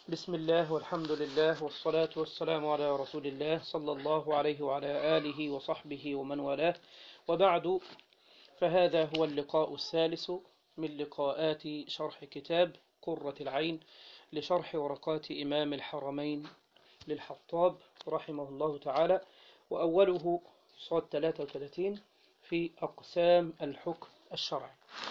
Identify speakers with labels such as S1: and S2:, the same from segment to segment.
S1: بسم الله والحمد لله والصلاة والسلام على رسول الله صلى الله عليه وعلى آله وصحبه ومن والاه وبعد فهذا هو اللقاء الثالث من لقاءات شرح كتاب قرة العين لشرح ورقات إمام الحرمين للحطاب رحمه الله تعالى وأوله صاد 33 في أقسام الحكم الشرعي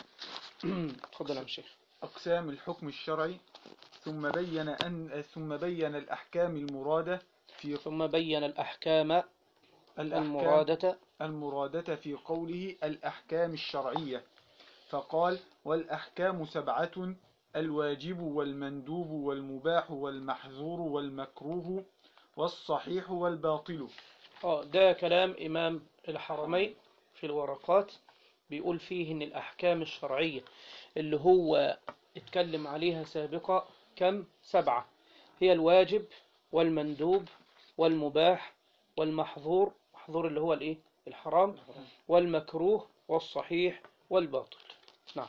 S1: تفضل يا شيخ
S2: أقسام الحكم الشرعي ثم بين أن ثم بين الأحكام المرادة في
S1: ثم بين الأحكام
S2: الأحكام
S1: المرادة
S2: المرادة في قوله الأحكام الشرعية فقال والأحكام سبعة الواجب والمندوب والمباح والمحظور والمكروه والصحيح والباطل
S1: اه ده كلام إمام الحرمين في الورقات بيقول فيه إن الأحكام الشرعية اللي هو اتكلم عليها سابقا كم سبعة هي الواجب والمندوب والمباح والمحظور محظور اللي هو الإيه الحرام والمكروه والصحيح والباطل نعم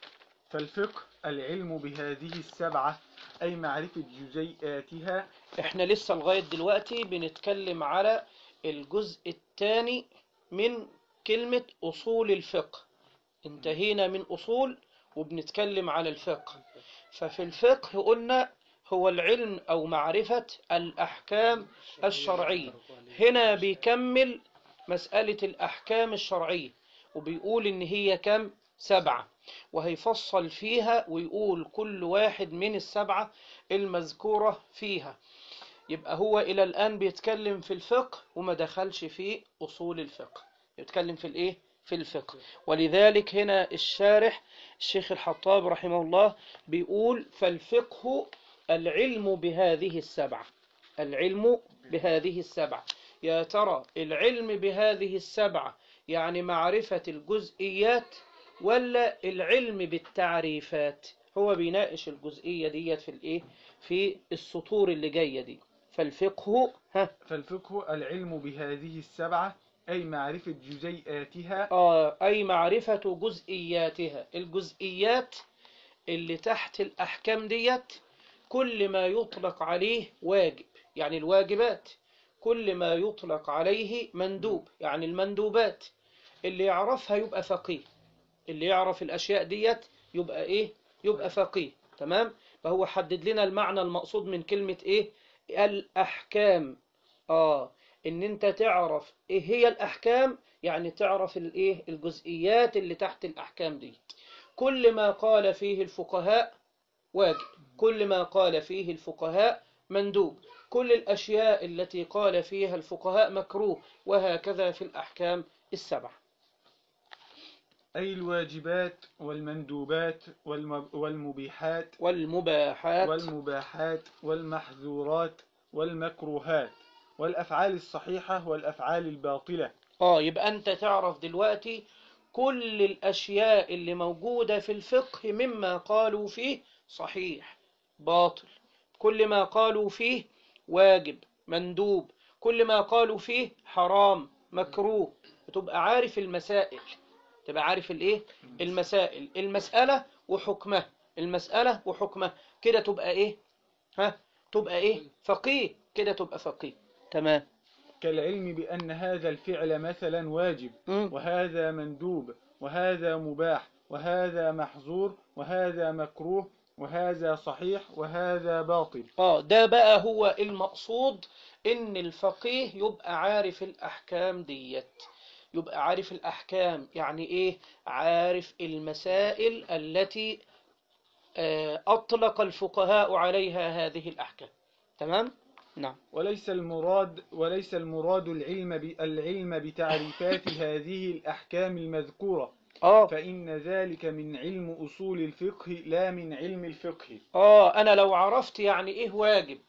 S2: فالفقه العلم بهذه السبعة أي معرفة جزيئاتها
S1: احنا لسه لغاية دلوقتي بنتكلم على الجزء الثاني من كلمة أصول الفقه انتهينا من أصول وبنتكلم على الفقه ففي الفقه قلنا هو العلم أو معرفة الأحكام الشرعية هنا بيكمل مسألة الأحكام الشرعية وبيقول إن هي كم سبعة وهيفصل فيها ويقول كل واحد من السبعة المذكورة فيها يبقى هو إلى الآن بيتكلم في الفقه وما دخلش في أصول الفقه يتكلم في الإيه؟ في الفقه ولذلك هنا الشارح الشيخ الحطاب رحمه الله بيقول فالفقه العلم بهذه السبعة العلم بهذه السبعة يا ترى العلم بهذه السبعة يعني معرفة الجزئيات ولا العلم بالتعريفات هو بيناقش الجزئية ديت في الايه في السطور اللي جاية دي فالفقه ها
S2: فالفقه العلم بهذه السبعة أي معرفة جزيئاتها
S1: آه أي معرفة جزئياتها الجزئيات اللي تحت الأحكام ديت كل ما يطلق عليه واجب يعني الواجبات كل ما يطلق عليه مندوب يعني المندوبات اللي يعرفها يبقى فقيه اللي يعرف الأشياء ديت يبقى إيه يبقى فقيه تمام فهو حدد لنا المعنى المقصود من كلمة إيه الأحكام آه إن أنت تعرف إيه هي الأحكام يعني تعرف الإيه الجزئيات اللي تحت الأحكام دي كل ما قال فيه الفقهاء واجب كل ما قال فيه الفقهاء مندوب كل الأشياء التي قال فيها الفقهاء مكروه وهكذا في الأحكام السبع
S2: أي الواجبات والمندوبات والم- والمبيحات
S1: والمباحات
S2: والمباحات والمحظورات والمكروهات والأفعال الصحيحة والأفعال الباطلة
S1: اه يبقى انت تعرف دلوقتي كل الاشياء اللي موجودة في الفقه مما قالوا فيه صحيح باطل كل ما قالوا فيه واجب مندوب كل ما قالوا فيه حرام مكروه تبقى عارف المسائل تبقى عارف الايه المسائل المسألة وحكمها المسألة وحكمها كده تبقى ايه ها تبقى ايه فقيه كده تبقى فقيه تمام
S2: كالعلم بأن هذا الفعل مثلا واجب
S1: مم.
S2: وهذا مندوب وهذا مباح وهذا محظور وهذا مكروه وهذا صحيح وهذا باطل
S1: اه ده بقى هو المقصود ان الفقيه يبقى عارف الاحكام ديت يبقى عارف الاحكام يعني ايه عارف المسائل التي آه، اطلق الفقهاء عليها هذه الاحكام تمام نعم
S2: وليس المراد وليس المراد العلم ب- العلم بتعريفات هذه الأحكام المذكورة
S1: اه
S2: فإن ذلك من علم أصول الفقه لا من علم الفقه
S1: اه انا لو عرفت يعني ايه واجب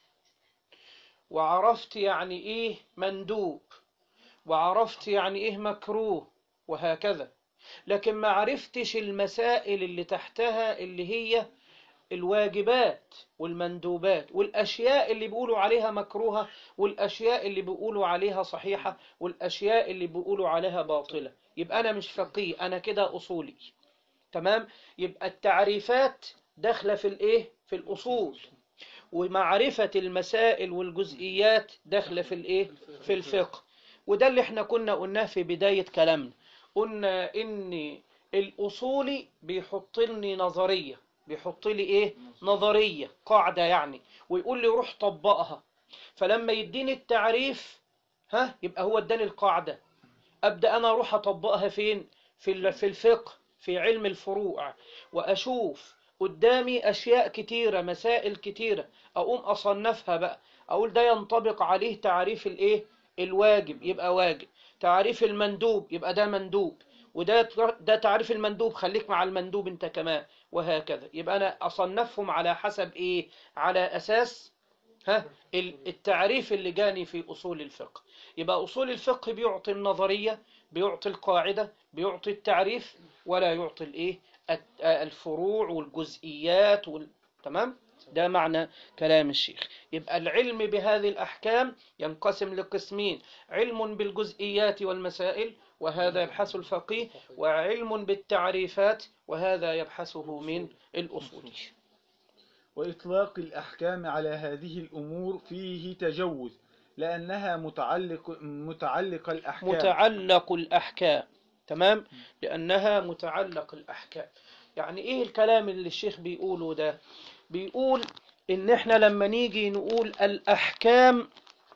S1: وعرفت يعني ايه مندوب وعرفت يعني ايه مكروه وهكذا لكن ما عرفتش المسائل اللي تحتها اللي هي الواجبات والمندوبات والاشياء اللي بيقولوا عليها مكروهة والاشياء اللي بيقولوا عليها صحيحة والاشياء اللي بيقولوا عليها باطلة يبقى انا مش فقيه انا كده اصولي تمام يبقى التعريفات داخلة في الايه في الاصول ومعرفة المسائل والجزئيات داخلة في الايه في الفقه وده اللي احنا كنا قلناه في بداية كلامنا قلنا ان الاصولي بيحط لي نظرية بيحط لي ايه نظرية قاعدة يعني ويقول لي روح طبقها فلما يديني التعريف ها يبقى هو اداني القاعدة ابدا انا اروح اطبقها فين في ال- في الفقه في علم الفروع واشوف قدامي اشياء كتيرة مسائل كتيرة اقوم اصنفها بقى اقول ده ينطبق عليه تعريف الايه الواجب يبقى واجب تعريف المندوب يبقى ده مندوب وده ده تعريف المندوب خليك مع المندوب انت كمان وهكذا يبقى انا اصنفهم على حسب ايه على اساس ها ال- التعريف اللي جاني في اصول الفقه يبقى اصول الفقه بيعطي النظريه بيعطي القاعده بيعطي التعريف ولا يعطي الايه الت- الفروع والجزئيات وال... تمام ده معنى كلام الشيخ يبقى العلم بهذه الأحكام ينقسم لقسمين علم بالجزئيات والمسائل وهذا يبحث الفقيه وعلم بالتعريفات وهذا يبحثه من الأصولي
S2: وإطلاق الأحكام على هذه الأمور فيه تجوز لأنها متعلق متعلق الأحكام
S1: متعلق الأحكام تمام لأنها متعلق الأحكام يعني إيه الكلام اللي الشيخ بيقوله ده بيقول إن إحنا لما نيجي نقول الأحكام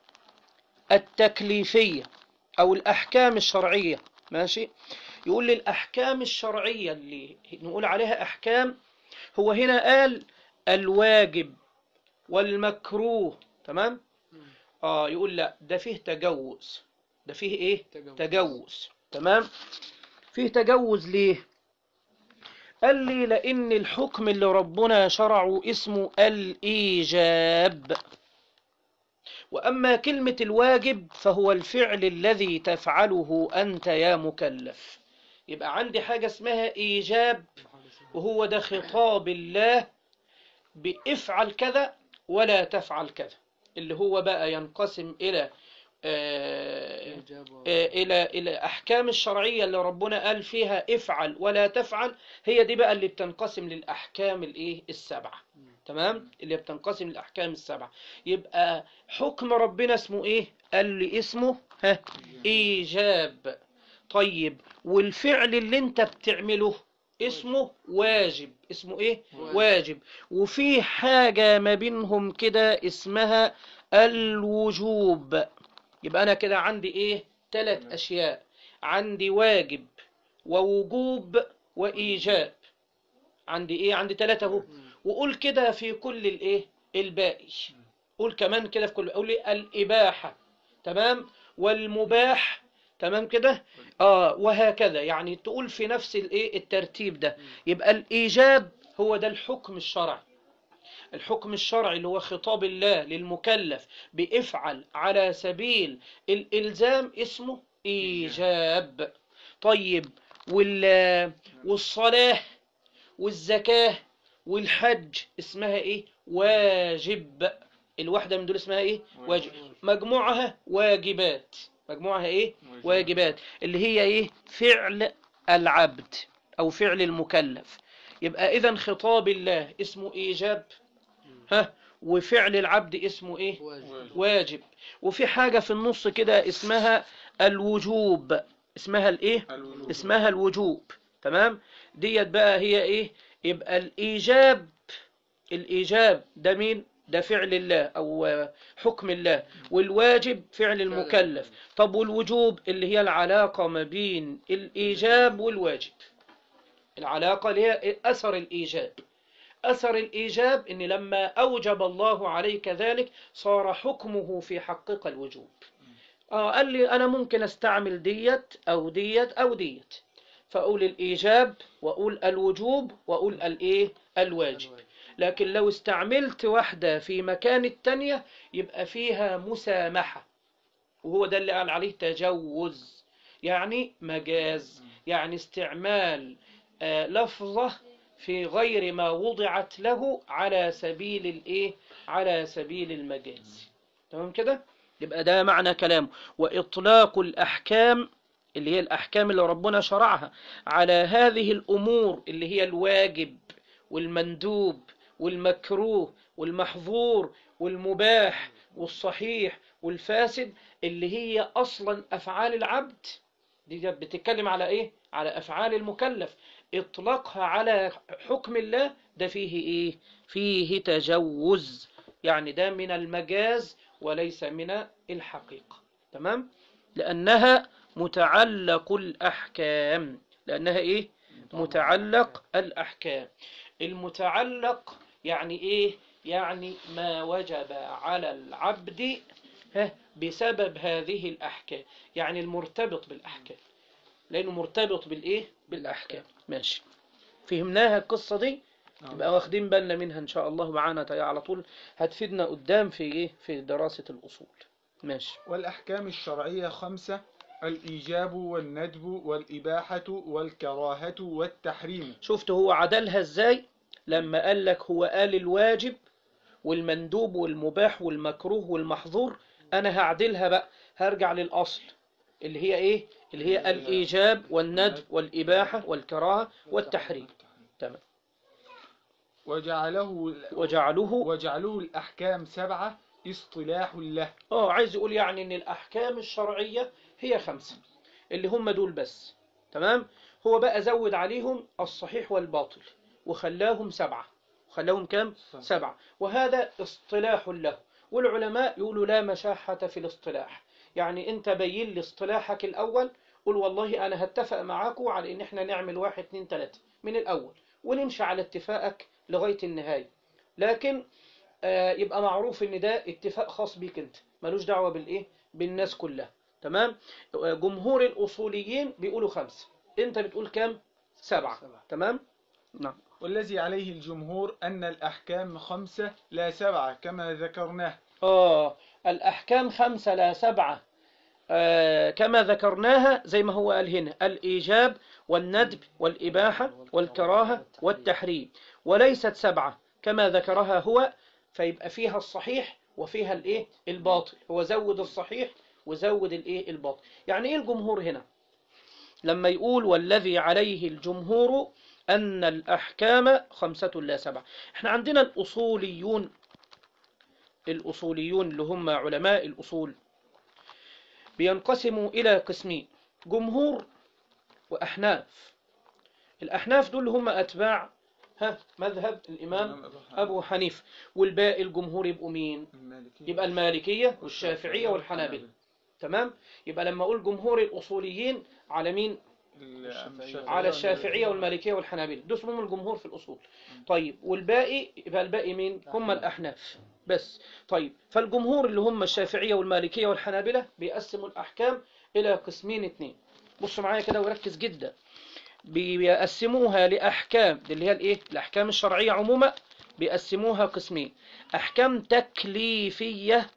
S1: التكليفية أو الأحكام الشرعية ماشي يقول لي الأحكام الشرعية اللي نقول عليها أحكام هو هنا قال الواجب والمكروه تمام آه يقول لا ده فيه تجوز ده فيه إيه تجوز تمام فيه تجوز ليه قال لي لأن الحكم اللي ربنا شرعه اسمه الإيجاب وأما كلمة الواجب فهو الفعل الذي تفعله أنت يا مكلف يبقى عندي حاجة اسمها إيجاب وهو ده خطاب الله بافعل كذا ولا تفعل كذا اللي هو بقى ينقسم إلى آه، آه، إلى إلى أحكام الشرعية اللي ربنا قال فيها افعل ولا تفعل هي دي بقى اللي بتنقسم للأحكام الإيه السبعة تمام اللي بتنقسم للأحكام السبعة يبقى حكم ربنا اسمه إيه قال لي اسمه ها إيجاب طيب والفعل اللي أنت بتعمله اسمه واجب اسمه إيه واجب وفي حاجة ما بينهم كده اسمها الوجوب يبقى أنا كده عندي إيه ثلاث أشياء عندي واجب ووجوب وإيجاب عندي إيه عندي ثلاثة أهو وقول كده في كل الإيه الباقي قول كمان كده في كل قول لي الإباحة تمام والمباح تمام كده اه وهكذا يعني تقول في نفس الايه الترتيب ده يبقى الايجاب هو ده الحكم الشرعي الحكم الشرعي اللي هو خطاب الله للمكلف بافعل على سبيل الالزام اسمه ايجاب طيب وال والصلاه والزكاه والحج اسمها ايه واجب الواحده من دول اسمها ايه واجب مجموعها واجبات مجموعها ايه واجبات اللي هي ايه فعل العبد او فعل المكلف يبقى اذا خطاب الله اسمه ايجاب ها وفعل العبد اسمه ايه واجب وفي حاجة في النص كده اسمها الوجوب اسمها الايه
S2: الوجوب.
S1: اسمها الوجوب تمام ديت بقى هي ايه يبقى الايجاب الايجاب ده مين ده فعل الله او آه، حكم الله والواجب فعل المكلف طب والوجوب اللي هي العلاقة ما بين الايجاب والواجب العلاقة اللي هي اثر الايجاب أثر الإيجاب إن لما أوجب الله عليك ذلك صار حكمه في حقك الوجوب آه قال لي أنا ممكن أستعمل ديت أو ديت أو ديت فأقول الإيجاب وأقول الوجوب وأقول الإيه الواجب لكن لو استعملت واحدة في مكان التانية يبقى فيها مسامحة وهو ده اللي قال عليه تجوز يعني مجاز يعني استعمال آه، لفظة في غير ما وضعت له على سبيل الايه على سبيل المجاز تمام كده يبقى ده معنى كلامه واطلاق الاحكام اللي هي الاحكام اللي ربنا شرعها على هذه الامور اللي هي الواجب والمندوب والمكروه والمحظور والمباح والصحيح والفاسد اللي هي أصلا أفعال العبد دي بتتكلم على إيه؟ على أفعال المكلف إطلاقها على حكم الله ده فيه إيه؟ فيه تجوز يعني ده من المجاز وليس من الحقيقة تمام؟ لأنها متعلق الأحكام لأنها إيه؟ متعلق الأحكام المتعلق يعني إيه؟ يعني ما وجب على العبد ها، بسبب هذه الأحكام يعني المرتبط بالأحكام لأنه مرتبط بالإيه؟ بالأحكام ماشي فهمناها القصة دي
S2: نعم.
S1: يبقى واخدين بالنا منها إن شاء الله معانا تي- على طول هتفيدنا قدام في إيه؟ في دراسة الأصول ماشي
S2: والأحكام الشرعية خمسة الإيجاب والندب والإباحة والكراهة والتحريم
S1: شفت هو عدلها ازاي لما قال لك هو قال الواجب والمندوب والمباح والمكروه والمحظور انا هعدلها بقى هرجع للاصل اللي هي ايه اللي هي الايجاب والندب والاباحه والكراهه والتحريم تمام
S2: وجعله
S1: وجعلوه
S2: وجعله الأحكام سبعة اصطلاح له
S1: اه عايز يقول يعني ان الاحكام الشرعيه هي خمسه اللي هم دول بس تمام هو بقى زود عليهم الصحيح والباطل وخلاهم سبعه وخلاهم كام سبعه وهذا اصطلاح له والعلماء يقولوا لا مشاحه في الاصطلاح يعني انت بين لي اصطلاحك الاول قول والله انا هتفق معاكم على ان احنا نعمل واحد اتنين تلاته من الاول ونمشي على اتفاقك لغايه النهايه لكن آه، يبقى معروف ان ده اتفاق خاص بيك انت ملوش دعوة بالايه بالناس كلها تمام آه، جمهور الاصوليين بيقولوا خمسة انت بتقول كام سبعة تمام نعم
S2: والذي عليه الجمهور أن الأحكام خمسة لا سبعة كما ذكرناه
S1: اه الاحكام خمسة لا سبعة آه كما ذكرناها زي ما هو قال هنا الايجاب والندب والاباحة والكراهة والتحريم وليست سبعة كما ذكرها هو فيبقى فيها الصحيح وفيها الايه الباطل هو زود الصحيح وزود الايه الباطل يعني ايه الجمهور هنا لما يقول والذي عليه الجمهور أن الأحكام خمسة لا سبعة احنا عندنا الأصوليون الأصوليون اللي هم علماء الأصول بينقسموا إلى قسمين جمهور وأحناف الأحناف دول هم أتباع ها مذهب الإمام أبو حنيفة والباقي الجمهور يبقوا مين
S2: المالكية
S1: يبقى المالكية والشافعية والحنابلة تمام يبقى لما أقول جمهور الأصوليين على مين
S2: الشافعية.
S1: على الشافعية والمالكية والحنابلة دول اسمهم الجمهور في الأصول طيب والباقي يبقى الباقي مين هم الأحناف بس طيب فالجمهور اللي هم الشافعية والمالكية والحنابلة بيقسموا الأحكام إلى قسمين اتنين بصوا معايا كده وركز جدا بيقسموها لأحكام دي اللي هي الإيه الأحكام الشرعية عموما بيقسموها قسمين أحكام تكليفية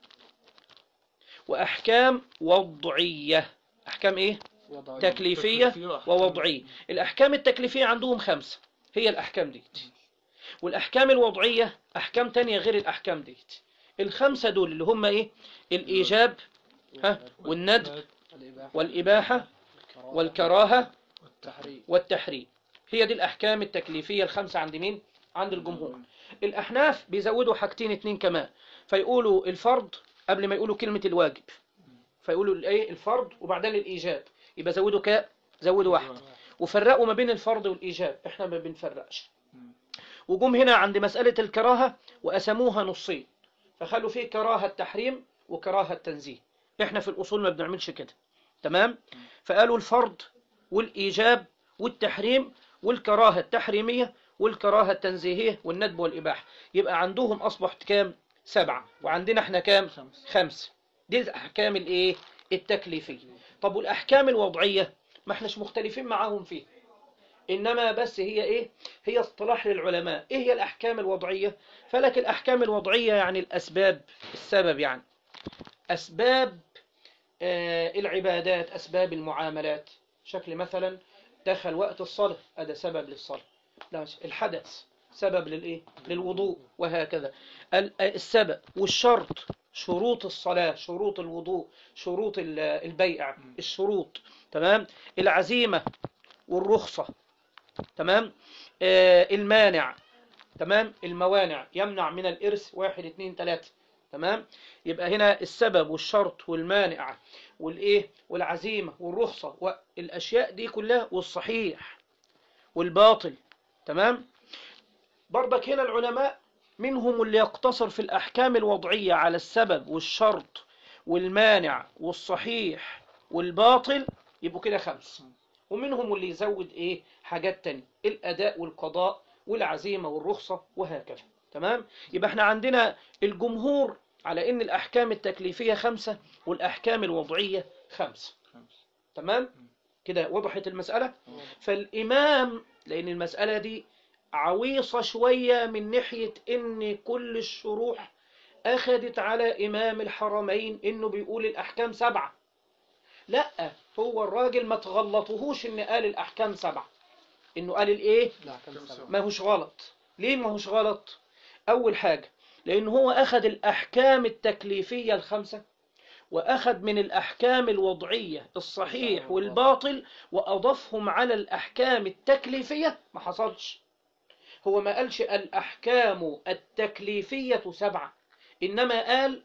S1: وأحكام وضعية أحكام إيه تكليفية ووضعية الأحكام التكليفية عندهم خمسة هي الأحكام ديت والأحكام الوضعية أحكام تانية غير الأحكام ديت الخمسة دول اللي هم إيه الإيجاب ها والندب والإباحة والكراهة
S3: والتحريم
S1: والتحريم هي دي الأحكام التكليفية الخمسة عند مين؟ عند الجمهور الأحناف بيزودوا حاجتين اتنين كمان فيقولوا الفرض قبل ما يقولوا كلمة الواجب فيقولوا الايه الفرض وبعدين الإيجاب يبقى زودوا كاء زودوا واحد وفرقوا ما بين الفرض والإيجاب احنا ما بنفرقش وجم هنا عند مسألة الكراهة وقسموها نصين فخلوا فيه كراهة تحريم وكراهة تنزيه احنا في الأصول ما بنعملش كده تمام فقالوا الفرض والإيجاب والتحريم والكراهة التحريمية والكراهة التنزيهية والندب والإباحة يبقى عندهم أصبحت كام سبعة وعندنا احنا كام
S2: خمسة.
S1: خمسة دي الأحكام الإيه التكليفية طب والأحكام الوضعية ما احناش مختلفين معاهم فيه إنما بس هي إيه هي اصطلاح للعلماء إيه هي الأحكام الوضعية فلك الأحكام الوضعية يعني الأسباب السبب يعني أسباب آه، العبادات أسباب المعاملات شكل مثلا دخل وقت الصلاة هذا سبب للصلاة لا الحدث سبب للإيه للوضوء وهكذا ال- السبب والشرط شروط الصلاة شروط الوضوء شروط ال- البيع الشروط تمام العزيمة والرخصة تمام آه، المانع تمام الموانع يمنع من الإرث واحد اتنين تلاتة تمام يبقى هنا السبب والشرط والمانع والإيه والعزيمة والرخصة والأشياء دي كلها والصحيح والباطل تمام برضك هنا العلماء منهم اللي يقتصر في الأحكام الوضعية على السبب والشرط والمانع والصحيح والباطل يبقوا كده خمس ومنهم اللي يزود ايه حاجات تانية الأداء والقضاء والعزيمة والرخصة وهكذا تمام يبقى احنا عندنا الجمهور على ان الأحكام التكليفية خمسة والأحكام الوضعية خمسة
S2: خمس.
S1: تمام كده وضحت المسألة فالإمام لأن المسألة دي عويصة شوية من ناحية إن كل الشروح أخذت على إمام الحرمين إنه بيقول الأحكام سبعة لا هو الراجل ما تغلطهوش إن قال الأحكام سبعة إنه قال الإيه
S3: لا كم سنة
S1: ما هوش غلط ليه ما هوش غلط أول حاجة لأن هو أخذ الأحكام التكليفية الخمسة وأخذ من الأحكام الوضعية الصحيح والباطل وأضافهم على الأحكام التكليفية ما حصلش هو ما قالش الأحكام التكليفية سبعة إنما قال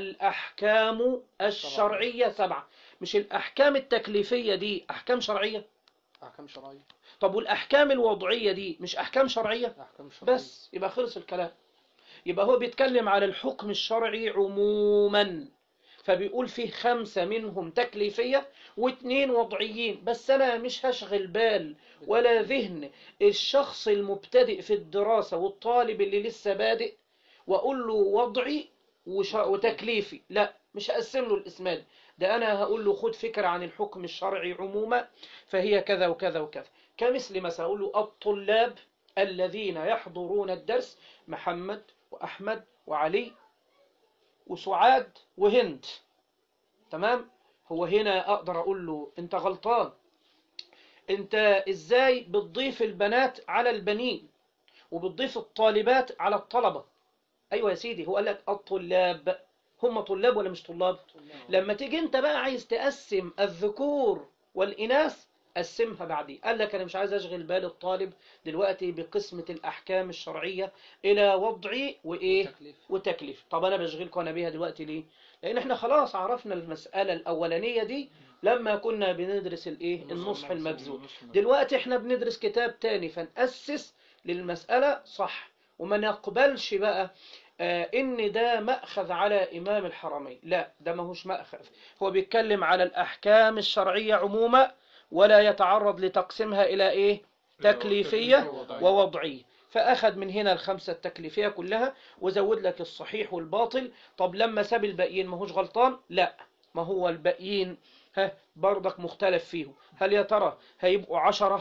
S1: الأحكام الشرعية سبعة مش الأحكام التكليفية دي أحكام شرعية
S3: أحكام شرعية
S1: طب والأحكام الوضعية دي مش أحكام شرعية
S3: أحكام شرعية
S1: بس يبقى خلص الكلام يبقى هو بيتكلم على الحكم الشرعي عموما فبيقول فيه خمسة منهم تكليفية واثنين وضعيين بس أنا مش هشغل بال ولا ذهن الشخص المبتدئ في الدراسة والطالب اللي لسه بادئ وأقول له وضعي وش- وتكليفي لا مش هقسم له الإسماد ده أنا هقول له خد فكرة عن الحكم الشرعي عموما فهي كذا وكذا وكذا كمثل مثلا أقول له الطلاب الذين يحضرون الدرس محمد وأحمد وعلي وسعاد وهند تمام هو هنا أقدر أقول له أنت غلطان أنت إزاي بتضيف البنات على البنين وبتضيف الطالبات على الطلبة أيوة يا سيدي هو قال لك الطلاب هم طلاب ولا مش طلاب لما تيجي أنت بقى عايز تقسم الذكور والإناث قسمها بعدين قال لك أنا مش عايز أشغل بال الطالب دلوقتي بقسمة الأحكام الشرعية إلى وضعي وإيه
S3: تكليف
S1: وتكليف طب انا بشغلكم انا بيها دلوقتي ليه لان احنا خلاص عرفنا المسألة الاولانية دي لما كنا بندرس الايه النصح المبذول دلوقتي احنا بندرس كتاب تاني فنأسس للمسألة صح وما نقبلش بقى آه ان ده مأخذ على امام الحرمين لا ده ماهوش مأخذ هو بيتكلم على الاحكام الشرعية عموما ولا يتعرض لتقسيمها الى ايه تكليفية ووضعية فأخذ من هنا الخمسة التكليفية كلها وزود لك الصحيح والباطل طب لما ساب الباقيين ما هوش غلطان لا ما هو الباقيين ها برضك مختلف فيهم هل يا ترى هيبقوا عشرة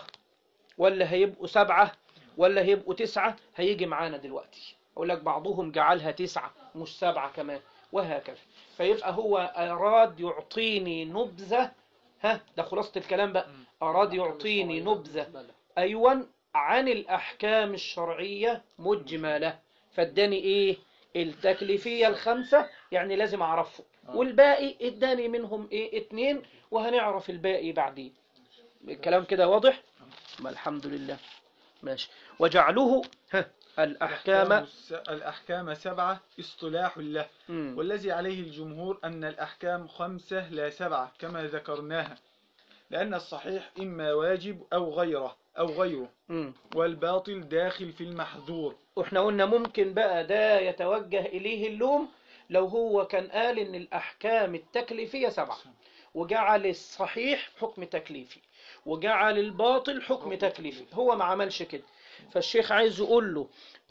S1: ولا هيبقوا سبعة ولا هيبقوا تسعة هيجي معانا دلوقتي أقول لك بعضهم جعلها تسعة مش سبعة كمان وهكذا فيبقى هو أراد يعطيني نبذة ها ده خلاصة الكلام بقى أراد يعطيني نبذة أيوة عن الأحكام الشرعية مجملة فاداني إيه التكليفية الخمسة يعني لازم أعرفه
S2: آه.
S1: والباقي اداني منهم إيه اتنين وهنعرف الباقي بعدين الكلام كده واضح ما الحمد لله ماشي وجعله ها الأحكام
S2: الس- الأحكام سبعة اصطلاح له
S1: مم.
S2: والذي عليه الجمهور أن الأحكام خمسة لا سبعة كما ذكرناها لأن الصحيح إما واجب أو غيره أو غيره
S1: مم.
S2: والباطل داخل في المحظور
S1: واحنا قلنا ممكن بقى ده يتوجه إليه اللوم لو هو كان قال إن الأحكام التكليفية سبعة وجعل الصحيح حكم تكليفي وجعل الباطل حكم تكليفي هو ما عملش كده فالشيخ عايز يقول له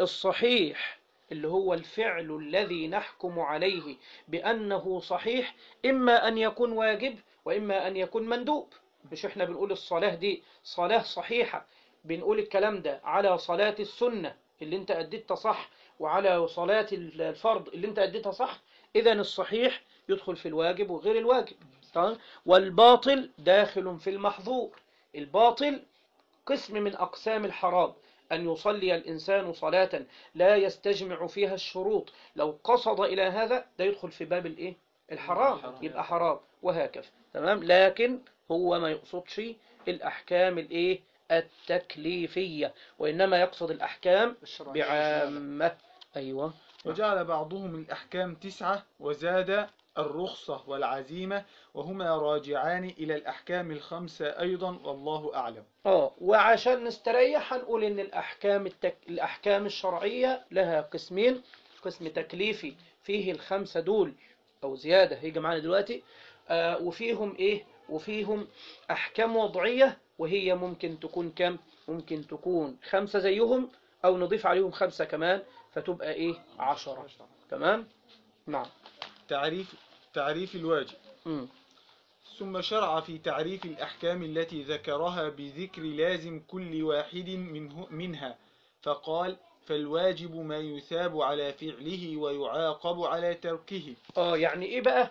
S1: الصحيح اللي هو الفعل الذي نحكم عليه بأنه صحيح إما أن يكون واجب وإما أن يكون مندوب مش احنا بنقول الصلاة دي صلاة صحيحة بنقول الكلام ده على صلاة السنة اللي انت أديتها صح وعلى صلاة الفرض اللي انت أديتها صح إذا الصحيح يدخل في الواجب وغير الواجب تمام؟ والباطل داخل في المحظور الباطل قسم من أقسام الحرام أن يصلي الإنسان صلاة لا يستجمع فيها الشروط لو قصد إلى هذا ده يدخل في باب الإيه؟ الحرام
S2: الحرام.
S1: يبقى حرام وهكذا تمام لكن هو ما يقصدش الأحكام الإيه التكليفية وإنما يقصد الأحكام
S3: الشرعية
S1: بعامة أيوة
S2: وجعل بعضهم الأحكام تسعة وزاد الرخصة والعزيمة وهما راجعان إلى الأحكام الخمسة أيضا والله أعلم
S1: اه وعشان نستريح هنقول ان الاحكام التك... الاحكام الشرعيه لها قسمين قسم تكليفي فيه الخمسه دول او زياده هيجي معانا دلوقتي آه وفيهم ايه وفيهم احكام وضعيه وهي ممكن تكون كم ممكن تكون خمسه زيهم او نضيف عليهم خمسه كمان فتبقى ايه عشرة تمام نعم
S2: تعريف تعريف الواجب
S1: مم.
S2: ثم شرع في تعريف الأحكام التي ذكرها بذكر لازم كل واحد منه منها فقال فالواجب ما يثاب على فعله ويعاقب على تركه
S1: اه يعني ايه بقى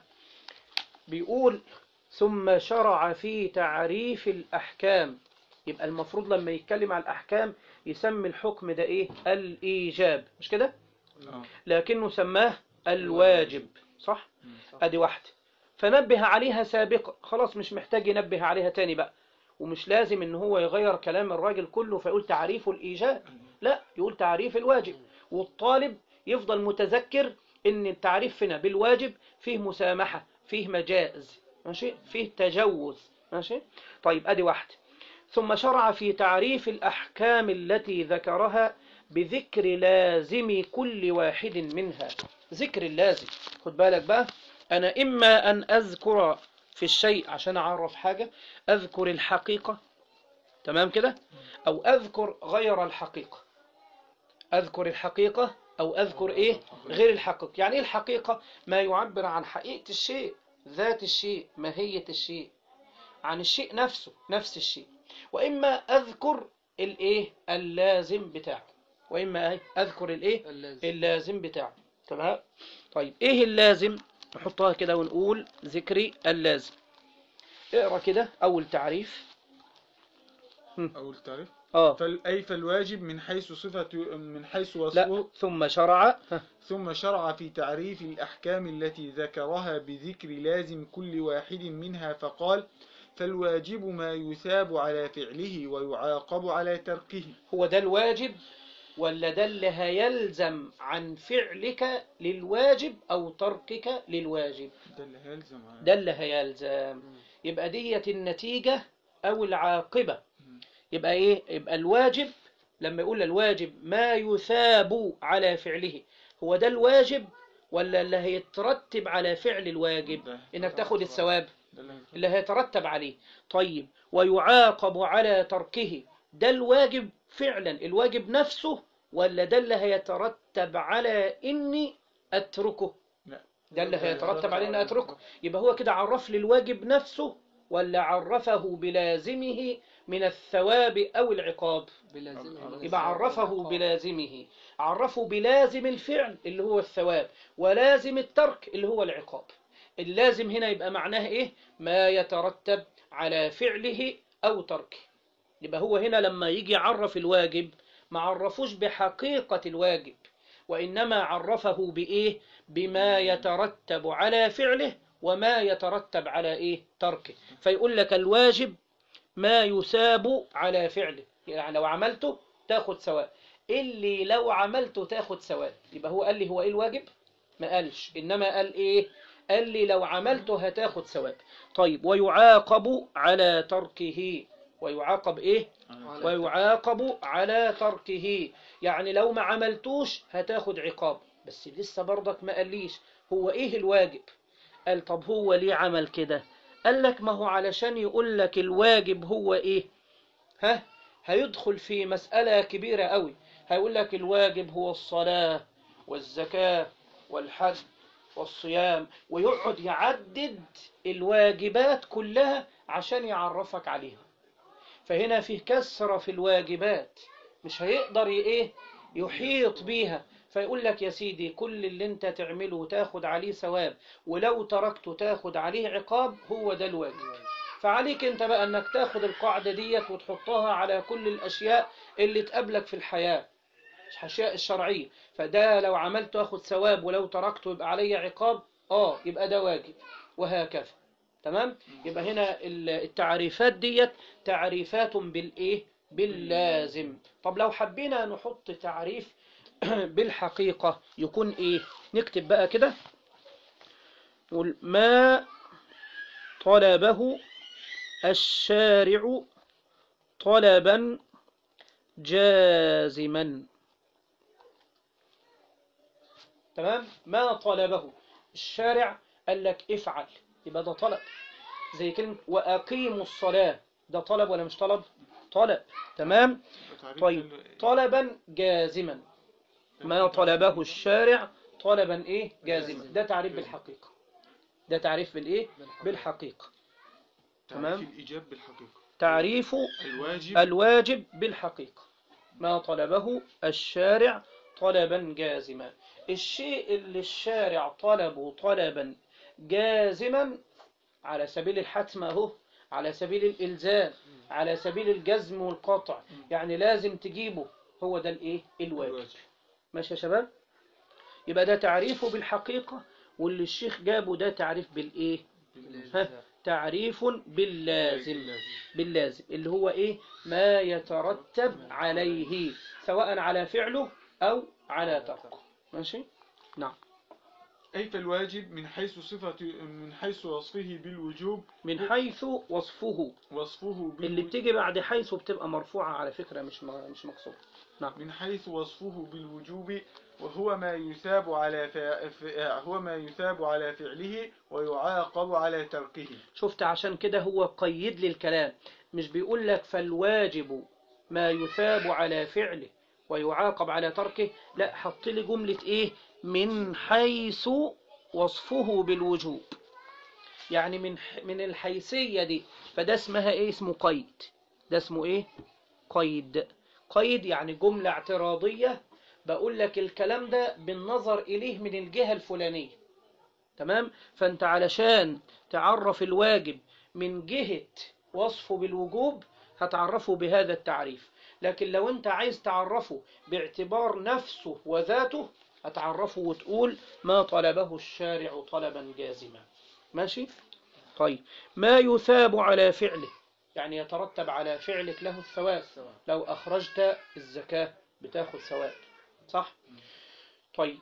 S1: بيقول ثم شرع في تعريف الأحكام يبقى المفروض لما يتكلم على الأحكام يسمي الحكم ده إيه الإيجاب مش كده
S2: آه.
S1: لكنه سماه الواجب صح أدي واحدة فنبه عليها سابقا خلاص مش محتاج ينبه عليها تاني بقى ومش لازم ان هو يغير كلام الراجل كله فيقول تعريف الإيجاب لا يقول تعريف الواجب والطالب يفضل متذكر ان التعريف هنا بالواجب فيه مسامحة فيه مجاز ماشي فيه تجوز ماشي طيب ادي واحدة ثم شرع في تعريف الأحكام التي ذكرها بذكر لازم كل واحد منها ذكر اللازم خد بالك بقى أنا إما أن أذكر في الشيء عشان أعرف حاجة أذكر الحقيقة تمام كده أو أذكر غير الحقيقة أذكر الحقيقة أو أذكر إيه غير الحقيقة يعني إيه الحقيقة ما يعبر عن حقيقة الشيء ذات الشيء ماهية الشيء عن الشيء نفسه نفس الشيء وإما أذكر الإيه اللازم بتاعه وإما إيه؟ أذكر الإيه
S3: اللازم
S1: اللازم بتاعه تمام طيب ايه اللازم نحطها كده ونقول ذكري اللازم اقرا كده اول تعريف
S2: أول تعريف
S1: اه
S2: فال أي فالواجب من حيث صفة من حيث
S1: لا
S2: وصفه
S1: ثم شرع ها،
S2: ثم شرع في تعريف الأحكام التي ذكرها بذكر لازم كل واحد منها فقال فالواجب ما يثاب على فعله ويعاقب على تركه
S1: هو ده الواجب ولا ده اللي هيلزم عن فعلك للواجب او تركك للواجب
S2: ده اللي هيلزم على-
S1: ده اللي هيلزم يبقى ديت النتيجة أو العاقبة يبقى إيه يبقى الواجب لما يقول الواجب ما يثاب على فعله هو ده الواجب ولا اللي هيترتب على فعل الواجب
S2: ده-
S1: إنك تاخد الثواب
S2: ده اللي هيلزم.
S1: اللي هيترتب عليه طيب ويعاقب على تركه ده الواجب فعلا الواجب نفسه ولا ده اللي هيترتب على إني أتركه
S2: لا.
S1: ده اللي هيترتب عليه إني أتركه يبقى هو كده عرف لي الواجب نفسه ولا عرفه بلازمه من الثواب أو العقاب
S3: بلازمه
S1: يبقى عرفه بلازمه عرفه بلازم الفعل اللي هو الثواب ولازم الترك اللي هو العقاب اللازم هنا يبقى معناه ايه ما يترتب على فعله او تركه يبقى هو هنا لما يجي يعرف الواجب ما عرفوش بحقيقة الواجب وإنما عرفه بإيه بما يترتب على فعله وما يترتب على إيه تركه فيقول لك الواجب ما يثاب على فعله يعني لو عملته تاخد ثواب اللي لو عملته تاخد ثواب يبقى هو قال لي هو ايه الواجب ما قالش انما قال ايه قال لي لو عملته هتاخد ثواب طيب ويعاقب على تركه ويعاقب ايه ويعاقب على تركه يعني لو ما عملتوش هتاخد عقاب بس لسه برضك ما قاليش هو ايه الواجب قال طب هو ليه عمل كده قال لك ما هو علشان يقول لك الواجب هو ايه ها هيدخل في مسألة كبيرة قوي هيقول لك الواجب هو الصلاة والزكاة والحج والصيام ويقعد يعدد الواجبات كلها عشان يعرفك عليها فهنا فيه كسرة في الواجبات مش هيقدر ي- ايه يحيط بيها فيقول لك يا سيدي كل اللي انت تعمله تاخد عليه ثواب ولو تركته تاخد عليه عقاب هو ده الواجب فعليك انت بقى انك تاخد القاعدة ديت وتحطها على كل الاشياء اللي تقابلك في الحياة الاشياء الشرعية فده لو عملته اخد ثواب ولو تركته يبقى علي عقاب اه يبقى ده واجب وهكذا تمام يبقى هنا ال- التعريفات ديت تعريفات بالايه باللازم طب لو حبينا نحط تعريف بالحقيقة يكون ايه نكتب بقى كده نقول ما طلبه الشارع طلبا جازما تمام ما طلبه الشارع قال لك افعل يبقى ده طلب زي كلمة وأقيموا الصلاة ده طلب ولا مش طلب طلب تمام
S2: تعريف
S1: طيب
S2: ال-
S1: طلبا جازما ما طلبه الشارع طلبا ايه جازما ده تعريف بالحقيقة ده تعريف بالايه بالحقيقة
S2: تعريف
S1: تمام.
S2: الإيجاب بالحقيقة
S1: تعريف
S2: الواجب
S1: الواجب بالحقيقة ما طلبه الشارع طلبا جازما الشيء اللي الشارع طلبه طلبا جازما على سبيل الحتم اهو على سبيل الإلزام على سبيل الجزم والقطع يعني لازم تجيبه هو ده الايه الواجب
S2: الواجب
S1: ماشي يا شباب يبقى ده تعريفه بالحقيقة واللي الشيخ جابه ده تعريف بالايه ها تعريف باللازم باللازم اللي هو ايه ما يترتب عليه سواء على فعله او على تركه ماشي نعم
S2: أي فالواجب من حيث صفة من حيث وصفه بالوجوب
S1: من حيث وصفه
S2: وصفه
S1: اللي
S2: بالوجوب
S1: بتيجي بعد حيث بتبقى مرفوعة على فكرة مش م- مش مقصورة
S2: من حيث وصفه بالوجوب وهو ما يثاب على فع... ف- هو ما يثاب على فعله ويعاقب على تركه
S1: شفت عشان كده هو قيد لي الكلام مش بيقول لك فالواجب ما يثاب على فعله ويعاقب على تركه لا حط لي جملة ايه من حيث وصفه بالوجوب يعني من ح- من الحيثية دي فده اسمها ايه اسمه قيد ده اسمه ايه قيد قيد يعني جملة اعتراضية بقول لك الكلام ده بالنظر إليه من الجهة الفلانية تمام فانت علشان تعرف الواجب من جهة وصفه بالوجوب هتعرفه بهذا التعريف لكن لو انت عايز تعرفه باعتبار نفسه وذاته هتعرفه وتقول ما طلبه الشارع طلبا جازما ماشي طيب ما يثاب على فعله يعني يترتب على فعلك له الثواب لو أخرجت الزكاة بتاخد ثواب صح طيب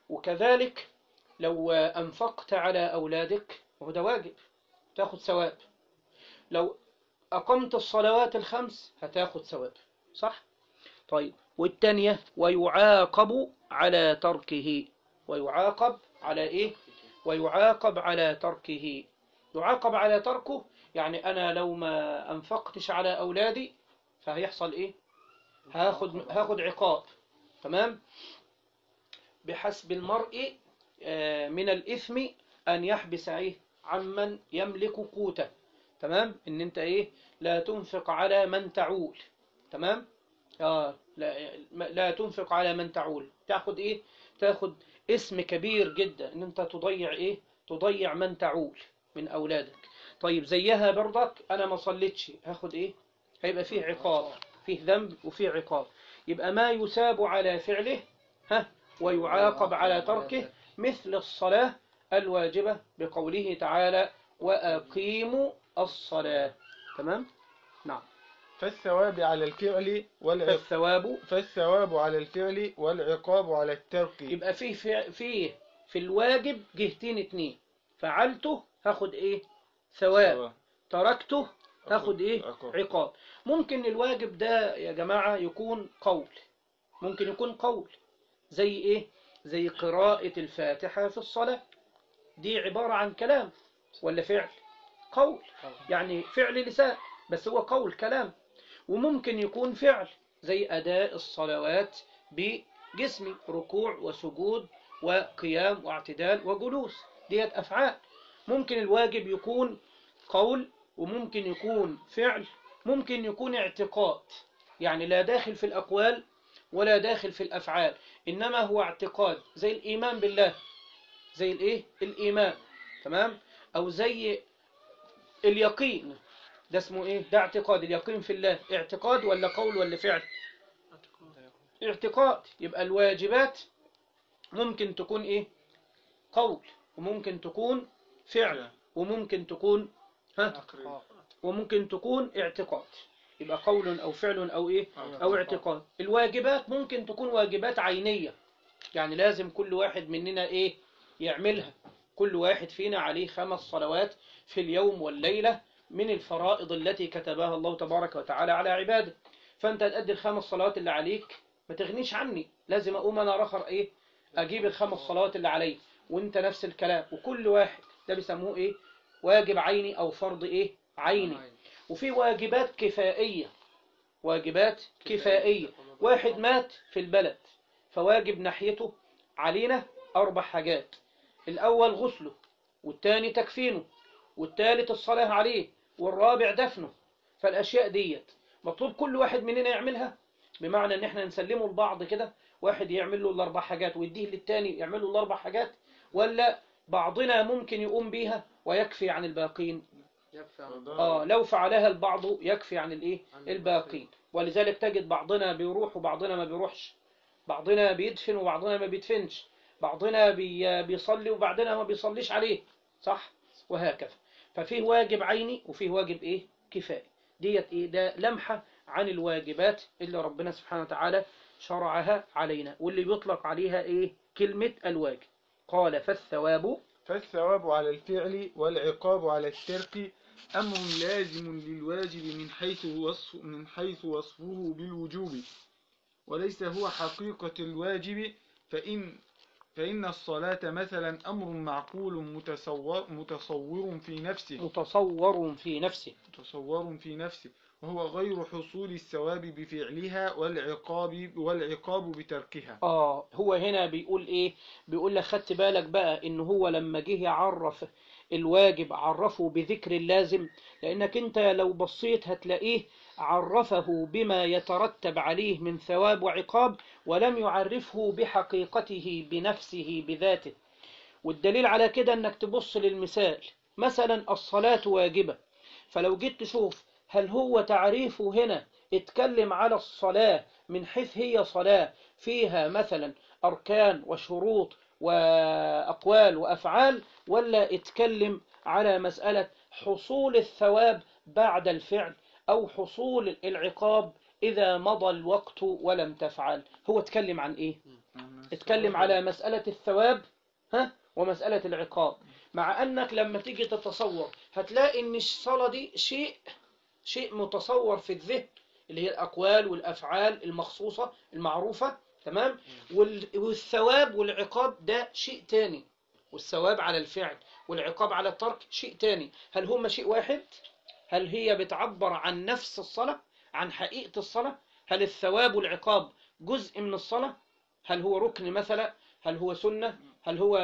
S1: وكذلك لو أنفقت على أولادك وهو ده واجب تاخد ثواب لو أقمت الصلوات الخمس هتاخد ثواب صح طيب والتانية ويعاقب على تركه ويعاقب على إيه ويعاقب على تركه يعاقب على تركه يعني أنا لو ما أنفقتش على أولادي فهيحصل إيه هاخد هاخد عقاب تمام بحسب المرء آه، من الإثم أن يحبس عليه عمن يملك قوته تمام إن أنت إيه لا تنفق على من تعول تمام آه لا, لا تنفق على من تعول تاخد إيه تاخد اسم كبير جدا إن أنت تضيع إيه تضيع من تعول من أولادك طيب زيها برضك أنا ما صليتش هاخد إيه هيبقى فيه عقاب فيه ذنب وفيه عقاب يبقى ما يساب على فعله ها ويعاقب على تركه مثل الصلاة الواجبة بقوله تعالى وأقيموا الصلاة تمام نعم
S2: فالثواب على الفعل والعقاب
S1: فالثواب
S2: فالثواب على الفعل والعقاب على الترك
S1: يبقى فيه في فيه في الواجب جهتين اتنين فعلته هاخد ايه ثواب
S2: سواء.
S1: تركته هاخد ايه
S2: عقاب.
S1: عقاب ممكن الواجب ده يا جماعة يكون قول ممكن يكون قول زي ايه زي قراءة الفاتحة في الصلاة دي عبارة عن كلام ولا فعل قول يعني فعل لسان بس هو قول كلام وممكن يكون فعل زي أداء الصلوات بجسمي ركوع وسجود وقيام واعتدال وجلوس ديت أفعال ممكن الواجب يكون قول وممكن يكون فعل ممكن يكون اعتقاد يعني لا داخل في الأقوال ولا داخل في الأفعال إنما هو اعتقاد زي الإيمان بالله زي الإيه؟ الإيمان تمام؟ أو زي اليقين ده اسمه إيه؟ ده اعتقاد اليقين في الله اعتقاد ولا قول ولا فعل؟ اعتقاد يبقى الواجبات ممكن تكون إيه؟ قول وممكن تكون فعل وممكن تكون ها؟ وممكن تكون اعتقاد يبقى قول أو فعل أو إيه أو اعتقاد الواجبات ممكن تكون واجبات عينية يعني لازم كل واحد مننا إيه يعملها كل واحد فينا عليه خمس صلوات في اليوم والليلة من الفرائض التي كتبها الله تبارك وتعالى على عباده فأنت تأدي الخمس صلوات اللي عليك ما تغنيش عني لازم أقوم أنا رخر إيه أجيب الخمس صلوات اللي علي وأنت نفس الكلام وكل واحد ده بيسموه إيه واجب عيني أو فرض إيه عيني وفي واجبات كفائية واجبات كفائية واحد مات في البلد فواجب ناحيته علينا أربع حاجات الأول غسله والتاني تكفينه والتالت الصلاة عليه والرابع دفنه فالأشياء ديت مطلوب كل واحد مننا يعملها بمعنى ان احنا نسلمه لبعض كده واحد يعمل له الاربع حاجات ويديه للتاني يعمل له الاربع حاجات ولا بعضنا ممكن يقوم بيها ويكفي عن الباقين اه لو فعلها البعض يكفي عن الايه الباقين ولذلك تجد بعضنا بيروح وبعضنا ما بيروحش بعضنا بيدفن وبعضنا ما بيدفنش بعضنا بي بيصلي وبعضنا ما بيصليش عليه صح وهكذا ففيه واجب عيني وفيه واجب ايه كفائي ديت ايه ده لمحة عن الواجبات اللي ربنا سبحانه وتعالى شرعها علينا واللي بيطلق عليها ايه كلمة الواجب قال فالثواب
S2: فالثواب على الفعل والعقاب على الترك أمر لازم للواجب من حيث وصف من حيث وصفه بالوجوب وليس هو حقيقة الواجب فإن فإن الصلاة مثلا أمر معقول متصور متصور في نفسه
S1: متصور في نفسه
S2: متصور في نفسه وهو غير حصول الثواب بفعلها والعقاب والعقاب بتركها
S1: اه هو هنا بيقول ايه بيقول لك خدت بالك بقى ان هو لما جه يعرف الواجب عرفه بذكر اللازم لانك انت لو بصيت هتلاقيه عرفه بما يترتب عليه من ثواب وعقاب ولم يعرفه بحقيقته بنفسه بذاته والدليل على كده انك تبص للمثال مثلا الصلاة واجبة فلو جيت تشوف هل هو تعريفه هنا اتكلم على الصلاة من حيث هي صلاة فيها مثلا أركان وشروط وأقوال وأفعال ولا اتكلم على مسألة حصول الثواب بعد الفعل أو حصول العقاب إذا مضى الوقت ولم تفعل هو اتكلم عن إيه اتكلم على مسألة الثواب ها ومسألة العقاب مع أنك لما تيجي تتصور هتلاقي أن الصلاة دي شيء شيء متصور في الذهن اللي هي الأقوال والأفعال المخصوصة المعروفة تمام وال- والثواب والعقاب ده شيء تاني والثواب على الفعل والعقاب على الترك شيء تاني هل هما شيء واحد هل هي بتعبر عن نفس الصلاة عن حقيقة الصلاة هل الثواب والعقاب جزء من الصلاة هل هو ركن مثلا هل هو سنة هل هو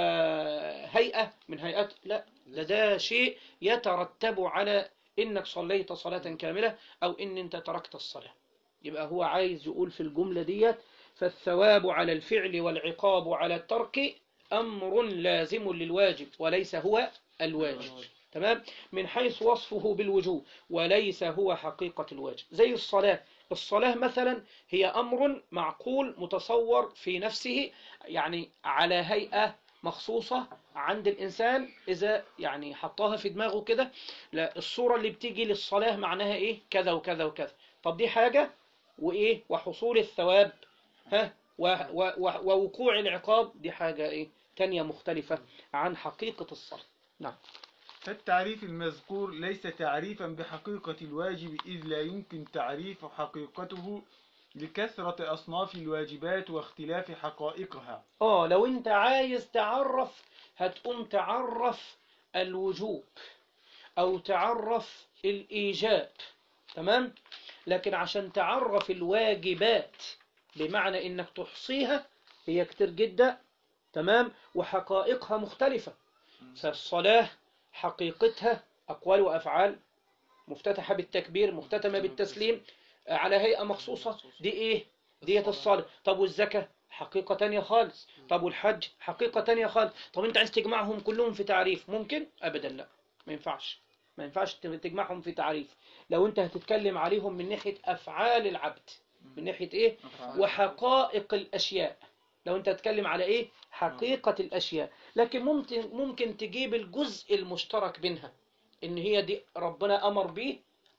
S1: هيئة من هيئات لا ده ده شيء يترتب على إنك صليت صلاة كاملة أو إن أنت تركت الصلاة يبقى هو عايز يقول في الجملة ديت فالثواب على الفعل والعقاب على الترك أمر لازم للواجب وليس هو الواجب تمام من حيث وصفه بالوجوب وليس هو حقيقة الواجب زي الصلاة الصلاة مثلا هي أمر معقول متصور في نفسه يعني على هيئة مخصوصة عند الإنسان إذا يعني حطها في دماغه كده لا الصورة اللي بتيجي للصلاة معناها إيه كذا وكذا وكذا طب دي حاجة وإيه وحصول الثواب ها و و و ووقوع العقاب دي حاجة إيه تانية مختلفة عن حقيقة الصلاة نعم
S2: فالتعريف المذكور ليس تعريفا بحقيقة الواجب إذ لا يمكن تعريف حقيقته لكثرة أصناف الواجبات واختلاف حقائقها
S1: اه لو انت عايز تعرف هتقوم تعرف الوجوب او تعرف الايجاب تمام لكن عشان تعرف الواجبات بمعنى انك تحصيها هي كتير جدا تمام وحقائقها مختلفة فالصلاة حقيقتها أقوال وأفعال مفتتحة بالتكبير مختتمة بالتسليم على هيئة مخصوصة دي إيه؟ دية الصلاة طب والزكاة حقيقة تانية خالص طب والحج حقيقة تانية خالص طب أنت عايز تجمعهم كلهم في تعريف ممكن؟ أبدا لا ما ينفعش ما ينفعش تجمعهم في تعريف لو أنت هتتكلم عليهم من ناحية أفعال العبد من ناحية إيه؟ وحقائق الأشياء لو أنت هتتكلم على إيه؟ حقيقة الأشياء لكن ممكن ممكن تجيب الجزء المشترك بينها إن هي دي ربنا أمر به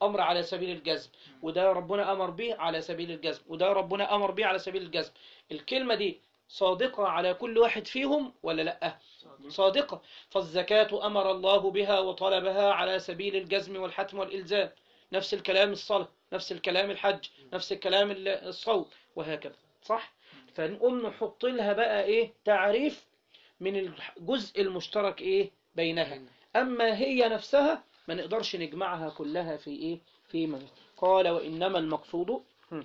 S1: أمر على سبيل الجزم وده ربنا أمر به على سبيل الجزم وده ربنا أمر به على سبيل الجزم الكلمة دي صادقة على كل واحد فيهم ولا لأ صادقة فالزكاة أمر الله بها وطلبها على سبيل الجزم والحتم والإلزام نفس الكلام الصلاة نفس الكلام الحج نفس الكلام ال- الصوم وهكذا صح فنقوم نحط لها بقى إيه تعريف من الجزء المشترك إيه بينها أما هي نفسها ما نقدرش نجمعها كلها في إيه في من قال وإنما المقصود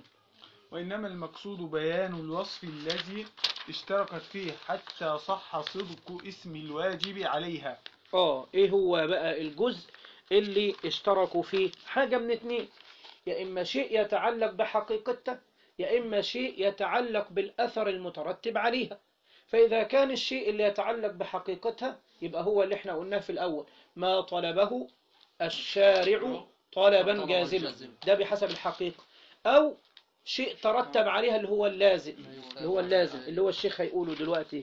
S2: وإنما المقصود بيان الوصف الذي اشتركت فيه حتى صح صدق اسم الواجب عليها
S1: اه ايه هو بقى الجزء اللي اشتركوا فيه حاجة من اتنين يا اما شيء يتعلق بحقيقته يا اما شيء يتعلق بالاثر المترتب عليها فاذا كان الشيء اللي يتعلق بحقيقتها يبقى هو اللي احنا قلناه في الاول ما طلبه الشارع طلبا
S3: طلباً
S1: جازما
S3: جازما.
S1: ده بحسب الحقيقة او شيء ترتب عليها اللي هو اللازم اللي هو اللازم اللي هو الشيخ هيقوله دلوقتي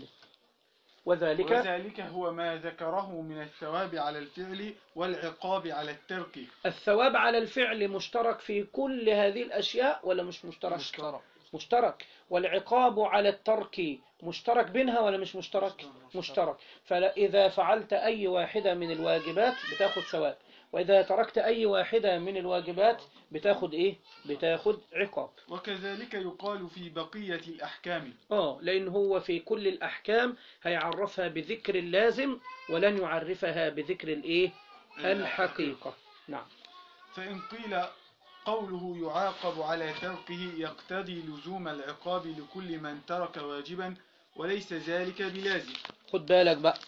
S1: وذلك
S2: وذلك هو ما ذكره من الثواب على الفعل والعقاب على الترك
S1: الثواب على الفعل مشترك في كل هذه الأشياء ولا مش مشترك
S3: مشترك
S1: مشترك والعقاب على الترك مشترك بينها ولا مش مشترك مشترك فإذا فعلت أي واحدة من الواجبات بتاخد ثواب وإذا تركت أي واحدة من الواجبات بتاخد إيه بتاخد عقاب
S2: وكذلك يقال في بقية الأحكام
S1: آه لأن هو في كل الأحكام هيعرفها بذكر اللازم ولن يعرفها بذكر الإيه الحقيقة نعم
S2: فإن قيل قوله يعاقب على تركه يقتضي لزوم العقاب لكل من ترك واجبا وليس ذلك بلازم
S1: خد بالك بقى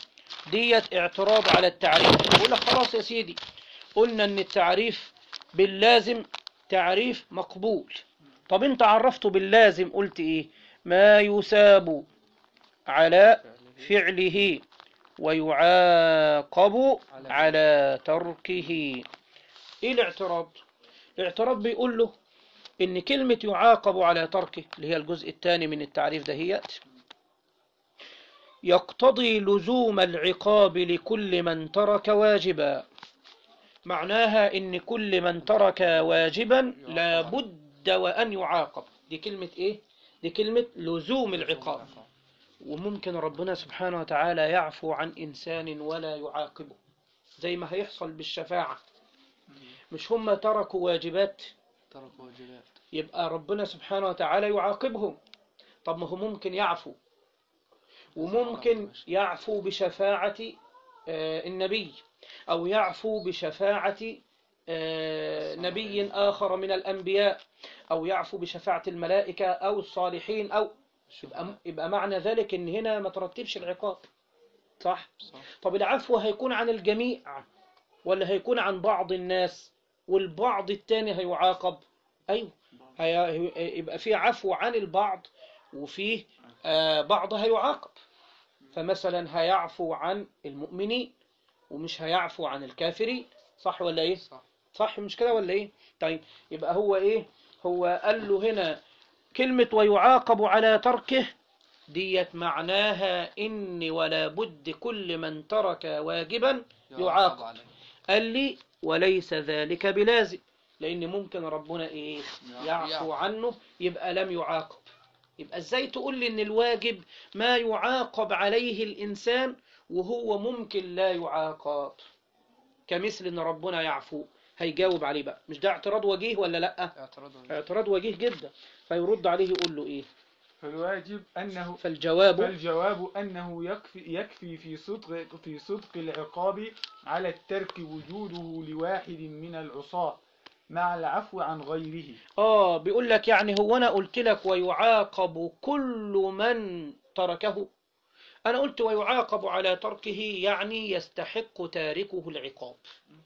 S1: ديت اعتراض على التعريف بقول لك خلاص يا سيدي قلنا ان التعريف باللازم تعريف مقبول طب انت عرفته باللازم قلت ايه ما يساب على فعله ويعاقب على تركه ايه الاعتراض الاعتراض بيقول له ان كلمة يعاقب على تركه اللي هي الجزء الثاني من التعريف دهيت يقتضي لزوم العقاب لكل من ترك واجبا معناها ان كل من ترك واجبا لابد وان يعاقب دي كلمة ايه دي كلمة لزوم العقاب وممكن ربنا سبحانه وتعالى يعفو عن انسان ولا يعاقبه زي ما هيحصل بالشفاعة مش هم تركوا واجبات
S3: ترك واجبات
S1: يبقى ربنا سبحانه وتعالى يعاقبهم طب ما هو ممكن يعفو وممكن يعفو بشفاعة آه، النبي أو يعفو بشفاعة آه، نبي آخر من الأنبياء أو يعفو بشفاعة الملائكة أو الصالحين أو يبقى, يبقى معنى ذلك إن هنا ما ترتبش العقاب صح؟
S3: صح
S1: طب العفو هيكون عن الجميع ولا هيكون عن بعض الناس والبعض التاني هيعاقب أيوه هي- يبقى في عفو عن البعض وفيه آه، بعض هيعاقب فمثلا هيعفو عن المؤمنين ومش هيعفو عن الكافرين صح ولا ايه
S3: صح
S1: صح مش كده ولا ايه طيب يبقى هو ايه هو قال له هنا كلمة ويعاقب على تركه ديت معناها إن ولا بد كل من ترك واجبا يعاقب
S3: عليه
S1: قال لي وليس ذلك بلازم لأن ممكن ربنا إيه يعفو
S3: يعفو.
S1: عنه يبقى لم يعاقب يبقى إزاي تقول لي إن الواجب ما يعاقب عليه الإنسان وهو ممكن لا يعاقب كمثل إن ربنا يعفو هيجاوب عليه بقى مش ده اعتراض وجيه ولا لأ
S3: اعتراض
S1: اعتراض وجيه جدا فيرد عليه يقول له إيه
S2: فالواجب أنه
S1: فالجواب
S2: فالجواب أنه يكفي, يكفي في صدق في صدق العقاب على الترك وجوده لواحد من العصاة مع العفو عن غيره
S1: آه بيقول لك يعني هو أنا قلت لك ويعاقب كل من تركه أنا قلت ويعاقب على تركه يعني يستحق تاركه العقاب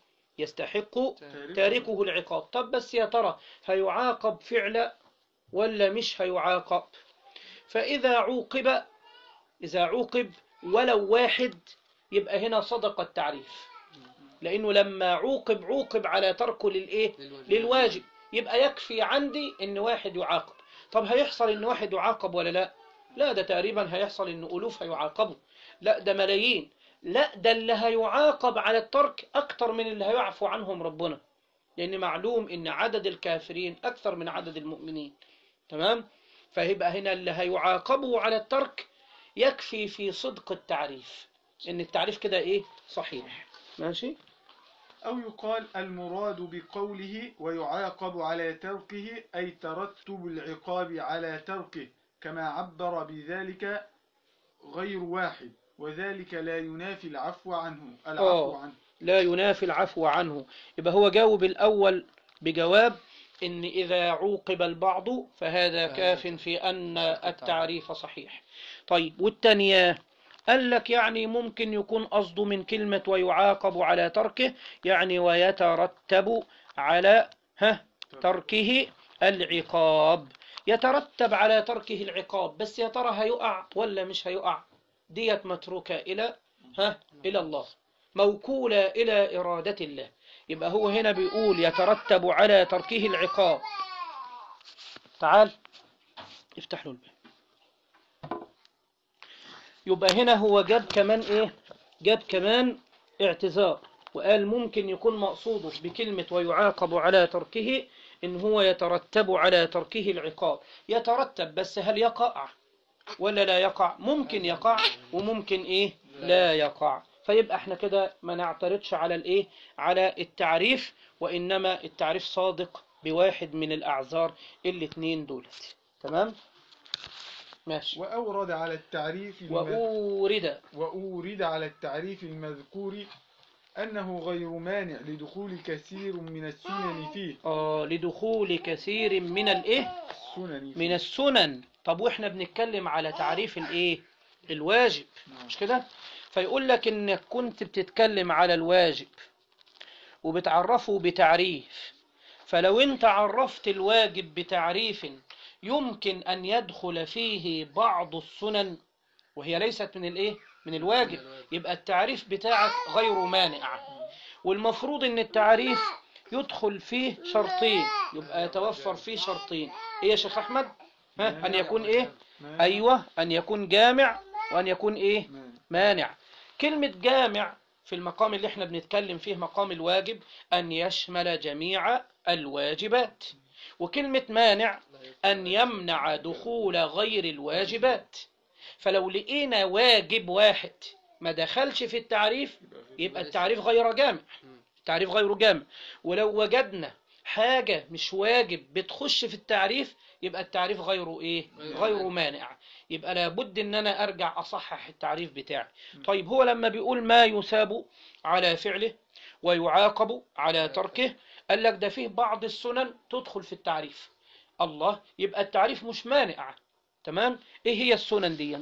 S1: يستحق تاركه العقاب طب بس يا ترى هيعاقب فعلا ولا مش هيعاقب فإذا عوقب إذا عوقب ولو واحد يبقى هنا صدق التعريف لأنه لما عوقب عوقب على تركه للإيه للواجب يبقى يكفي عندي ان واحد يعاقب طب هيحصل ان واحد يعاقب ولا لا لا ده تقريبا هيحصل ان الوف هيعاقبوا لا ده ملايين لا ده اللي هيعاقب على الترك اكتر من اللي هيعفو عنهم ربنا لأن معلوم إن عدد الكافرين أكثر من عدد المؤمنين تمام فيبقى هنا اللي هيعاقبوا على الترك يكفي في صدق التعريف إن التعريف كده إيه صحيح ماشي
S2: أو يقال المراد بقوله ويعاقب على تركه أي ترتب العقاب على تركه كما عبر بذلك غير واحد وذلك لا ينافي العفو عنه العفو
S1: آه.
S2: عنه
S1: لا ينافي العفو عنه يبقى هو جاوب الأول بجواب إن إذا عوقب البعض فهذا كاف في أن التعريف صحيح طيب والتانية قال لك يعني ممكن يكون قصده من كلمة ويعاقب على تركه يعني ويترتب على ها تركه العقاب يترتب على تركه العقاب بس يا ترى هيقع ولا مش هيقع ديت متروكة إلى ها إلى الله موكولة إلى إرادة الله يبقى هو هنا بيقول يترتب على تركه العقاب تعال افتح له الباب يبقى هنا هو جاب كمان ايه جاب كمان اعتذار وقال ممكن يكون مقصوده بكلمة ويعاقب على تركه إن هو يترتب على تركه العقاب يترتب بس هل يقع ولا لا يقع ممكن يقع وممكن ايه لا يقع فيبقى احنا كده ما نعترضش على الايه على التعريف وانما التعريف صادق بواحد من الاعذار الاثنين دولت تمام ماشي
S2: وأورد على التعريف المذ-
S1: وأورد
S2: وأورد على التعريف المذكور أنه غير مانع لدخول كثير من السنن فيه
S1: آه لدخول كثير من الايه
S2: السنن فيه.
S1: من السنن طب واحنا بنتكلم على تعريف الايه الواجب مش كده فيقول لك انك كنت بتتكلم على الواجب وبتعرفه بتعريف فلو انت عرفت الواجب بتعريف يمكن ان يدخل فيه بعض السنن وهي ليست من الايه من الواجب يبقى التعريف بتاعك غير مانع والمفروض ان التعريف يدخل فيه شرطين يبقى يتوفر فيه شرطين ايه يا شيخ احمد ها ان يكون ايه
S2: مانع.
S1: ايوه ان يكون جامع وان يكون ايه
S2: مانع.
S1: مانع كلمة جامع في المقام اللي احنا بنتكلم فيه مقام الواجب أن يشمل جميع الواجبات وكلمة مانع أن يمنع دخول غير الواجبات فلو لقينا واجب واحد ما دخلش في التعريف يبقى التعريف غير جامع التعريف غير جامع ولو وجدنا حاجة مش واجب بتخش في التعريف يبقى التعريف غير ايه غير مانع يبقى لابد ان انا ارجع اصحح التعريف بتاعي طيب هو لما بيقول ما يثاب على فعله ويعاقب على تركه قال لك ده فيه بعض السنن تدخل في التعريف الله يبقى التعريف مش مانع تمام ايه هي السنن دي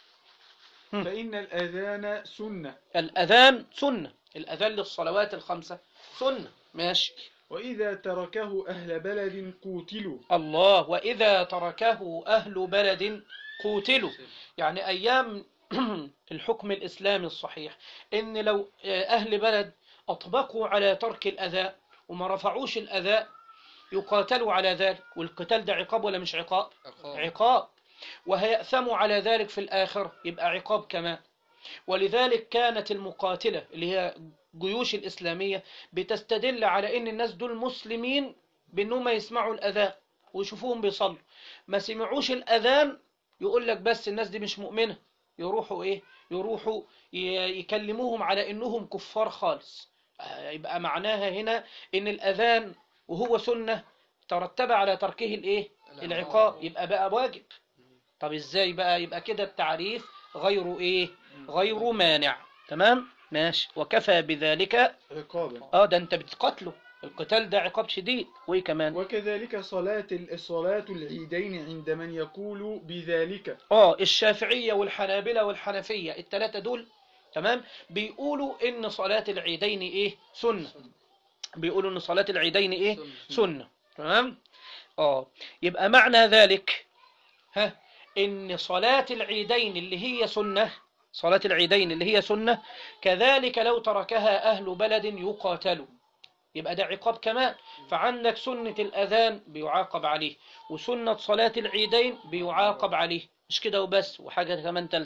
S2: فإن الأذان سنة
S1: الاذان سنة الاذان للصلوات الخمسة سنة ماشي
S2: وإذا تركه أهل بلد قوتلوا
S1: الله وإذا تركه أهل بلد قوتلوا يعني أيام الحكم الإسلامي الصحيح إن لو أهل بلد أطبقوا على ترك الأذى وما رفعوش الأذى يقاتلوا على ذلك والقتال ده عقاب ولا مش عقاب عقاب وهيأثموا على ذلك في الآخر يبقى عقاب كمان ولذلك كانت المقاتلة اللي هي جيوش الإسلامية بتستدل على إن الناس دول مسلمين بأنهم يسمعوا الأذان ويشوفوهم بيصلوا ما سمعوش الأذان يقول لك بس الناس دي مش مؤمنة يروحوا إيه يروحوا ي- يكلموهم على إنهم كفار خالص آه، يبقى معناها هنا إن الأذان وهو سنة ترتب على تركه الإيه العقاب يبقى بقى واجب طب إزاي بقى يبقى كده التعريف غير إيه غير مانع تمام ماشي وكفى بذلك
S2: عقابا
S1: اه ده انت بتقتله القتال ده عقاب شديد وايه كمان
S2: وكذلك صلاة الصلاة العيدين عند من يقول بذلك
S1: اه الشافعية والحنابلة والحنفية الثلاثة دول تمام بيقولوا ان صلاة العيدين ايه سنة بيقولوا ان صلاة العيدين ايه سنة تمام اه يبقى معنى ذلك ها ان صلاة العيدين اللي هي سنة صلاة العيدين اللي هي سنة كذلك لو تركها أهل بلد يقاتلوا يبقى ده عقاب كمان فعندك سنة الأذان بيعاقب عليه وسنة صلاة العيدين بيعاقب عليه مش كده وبس وحاجة كمان تالتة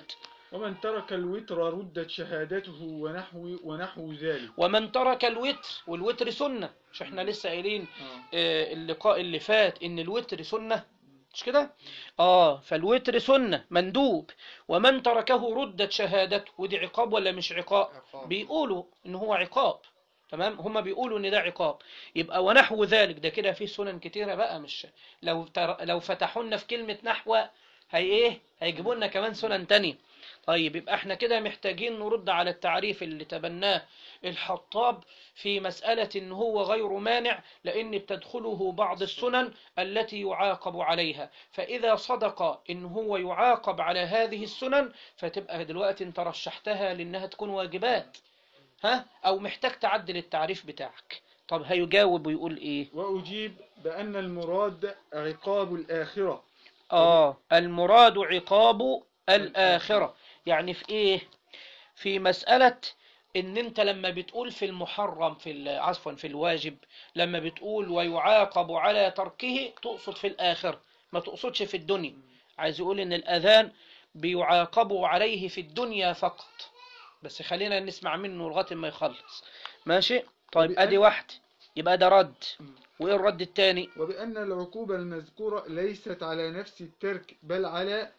S2: ومن ترك الوتر ردت شهادته ونحو ونحو ذلك
S1: ومن ترك الوتر والوتر سنة مش احنا لسه قايلين آه، اللقاء اللي فات ان الوتر سنة مش كده اه فالوتر سنة مندوب ومن تركه ردت شهادته ودي عقاب ولا مش عقاب
S3: عقاب.
S1: بيقولوا ان هو عقاب تمام هما بيقولوا ان ده عقاب يبقى ونحو ذلك ده كده في سنن كتيرة بقى مش لو تر... لو فتحونا في كلمة نحو هي ايه هيجيبوا لنا كمان سنن تانية طيب يبقى احنا كده محتاجين نرد على التعريف اللي تبناه الحطاب في مسألة ان هو غير مانع لان بتدخله بعض السنن التي يعاقب عليها فاذا صدق ان هو يعاقب على هذه السنن فتبقى دلوقتي انت رشحتها لانها تكون واجبات ها او محتاج تعدل التعريف بتاعك طب هيجاوب ويقول ايه
S2: وأجيب بأن المراد عقاب الآخرة
S1: آه المراد عقاب الآخرة يعني في إيه في مسألة إن أنت لما بتقول في المحرم في ال- عفوا في الواجب لما بتقول ويعاقب على تركه تقصد في الآخرة ما تقصدش في الدنيا عايز يقول إن الأذان بيعاقبوا عليه في الدنيا فقط بس خلينا نسمع منه لغاية ما يخلص ماشي طيب
S2: وبأن-
S1: أدي واحد يبقى ده رد وإيه الرد التاني
S2: وبأن العقوبة المذكورة ليست على نفس الترك بل على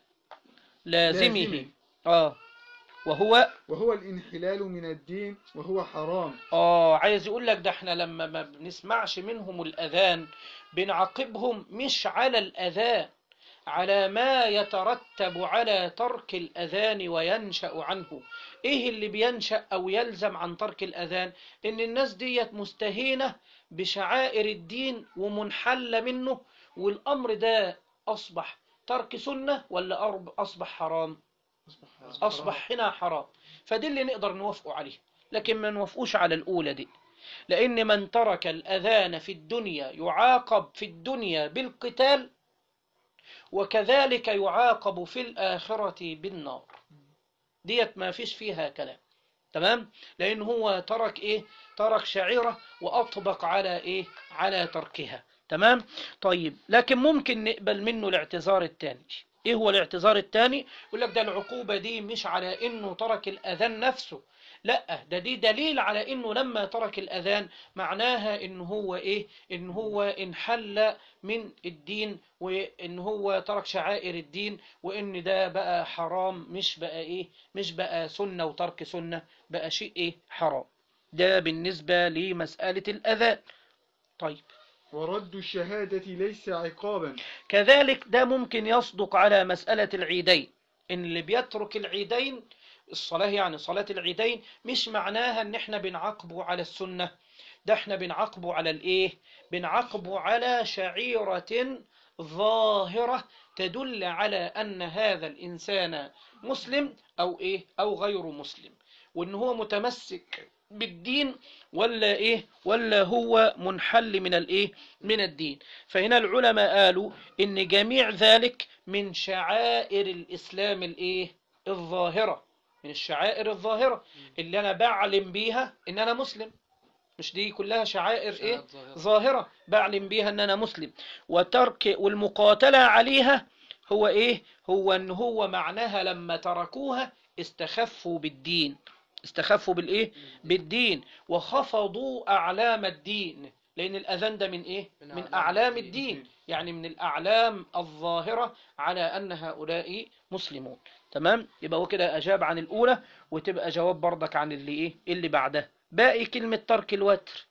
S1: لازمه
S2: لازمه.
S1: اه وهو
S2: وهو الانحلال من الدين وهو حرام
S1: اه عايز يقول لك ده احنا لما ما بنسمعش منهم الاذان بنعاقبهم مش على الاذان على ما يترتب على ترك الاذان وينشا عنه ايه اللي بينشا او يلزم عن ترك الاذان ان الناس ديت مستهينه بشعائر الدين ومنحله منه والامر ده اصبح ترك سنه ولا أرب- اصبح حرام أصبح هنا حرام فدي اللي نقدر نوافقه عليه لكن ما نوافقوش على الأولى دي لأن من ترك الأذان في الدنيا يعاقب في الدنيا بالقتال وكذلك يعاقب في الآخرة بالنار ديت ما فيش فيها كلام تمام لأن هو ترك إيه ترك شعيرة وأطبق على إيه على تركها تمام طيب لكن ممكن نقبل منه الاعتذار الثاني ايه هو الاعتذار الثاني يقول لك ده العقوبة دي مش على انه ترك الاذان نفسه لا ده دي دليل على انه لما ترك الاذان معناها ان هو ايه ان هو انحل من الدين وان هو ترك شعائر الدين وان ده بقى حرام مش بقى ايه مش بقى سنة وترك سنة بقى شيء ايه حرام ده بالنسبة لمسألة الاذان طيب
S2: ورد الشهادة ليس عقابا
S1: كذلك ده ممكن يصدق على مسألة العيدين إن اللي بيترك العيدين الصلاة يعني صلاة العيدين مش معناها إن إحنا بنعاقبه على السنة ده إحنا بنعاقبه على الإيه؟ بنعاقبه على شعيرة ظاهرة تدل على أن هذا الإنسان مسلم أو إيه؟ أو غير مسلم وإن هو متمسك بالدين ولا إيه؟ ولا هو منحل من الإيه؟ من الدين فهنا العلماء قالوا ان جميع ذلك من شعائر الاسلام الايه الظاهره من الشعائر الظاهره اللي انا بعلم بيها ان انا مسلم مش دي كلها شعائر ايه
S3: شهادة ظاهرة.
S1: ظاهره بعلم بيها ان انا مسلم وترك والمقاتله عليها هو ايه هو ان هو معناها لما تركوها استخفوا بالدين استخفوا بالايه بالدين وخفضوا اعلام الدين لان الاذان ده من ايه
S3: من
S1: من
S3: أعلام
S1: اعلام
S3: الدين.
S1: الدين يعني من الاعلام الظاهره على ان هؤلاء مسلمون تمام يبقى هو كده اجاب عن الاولى وتبقى جواب برضك عن اللي ايه اللي بعدها باقي كلمه ترك الوتر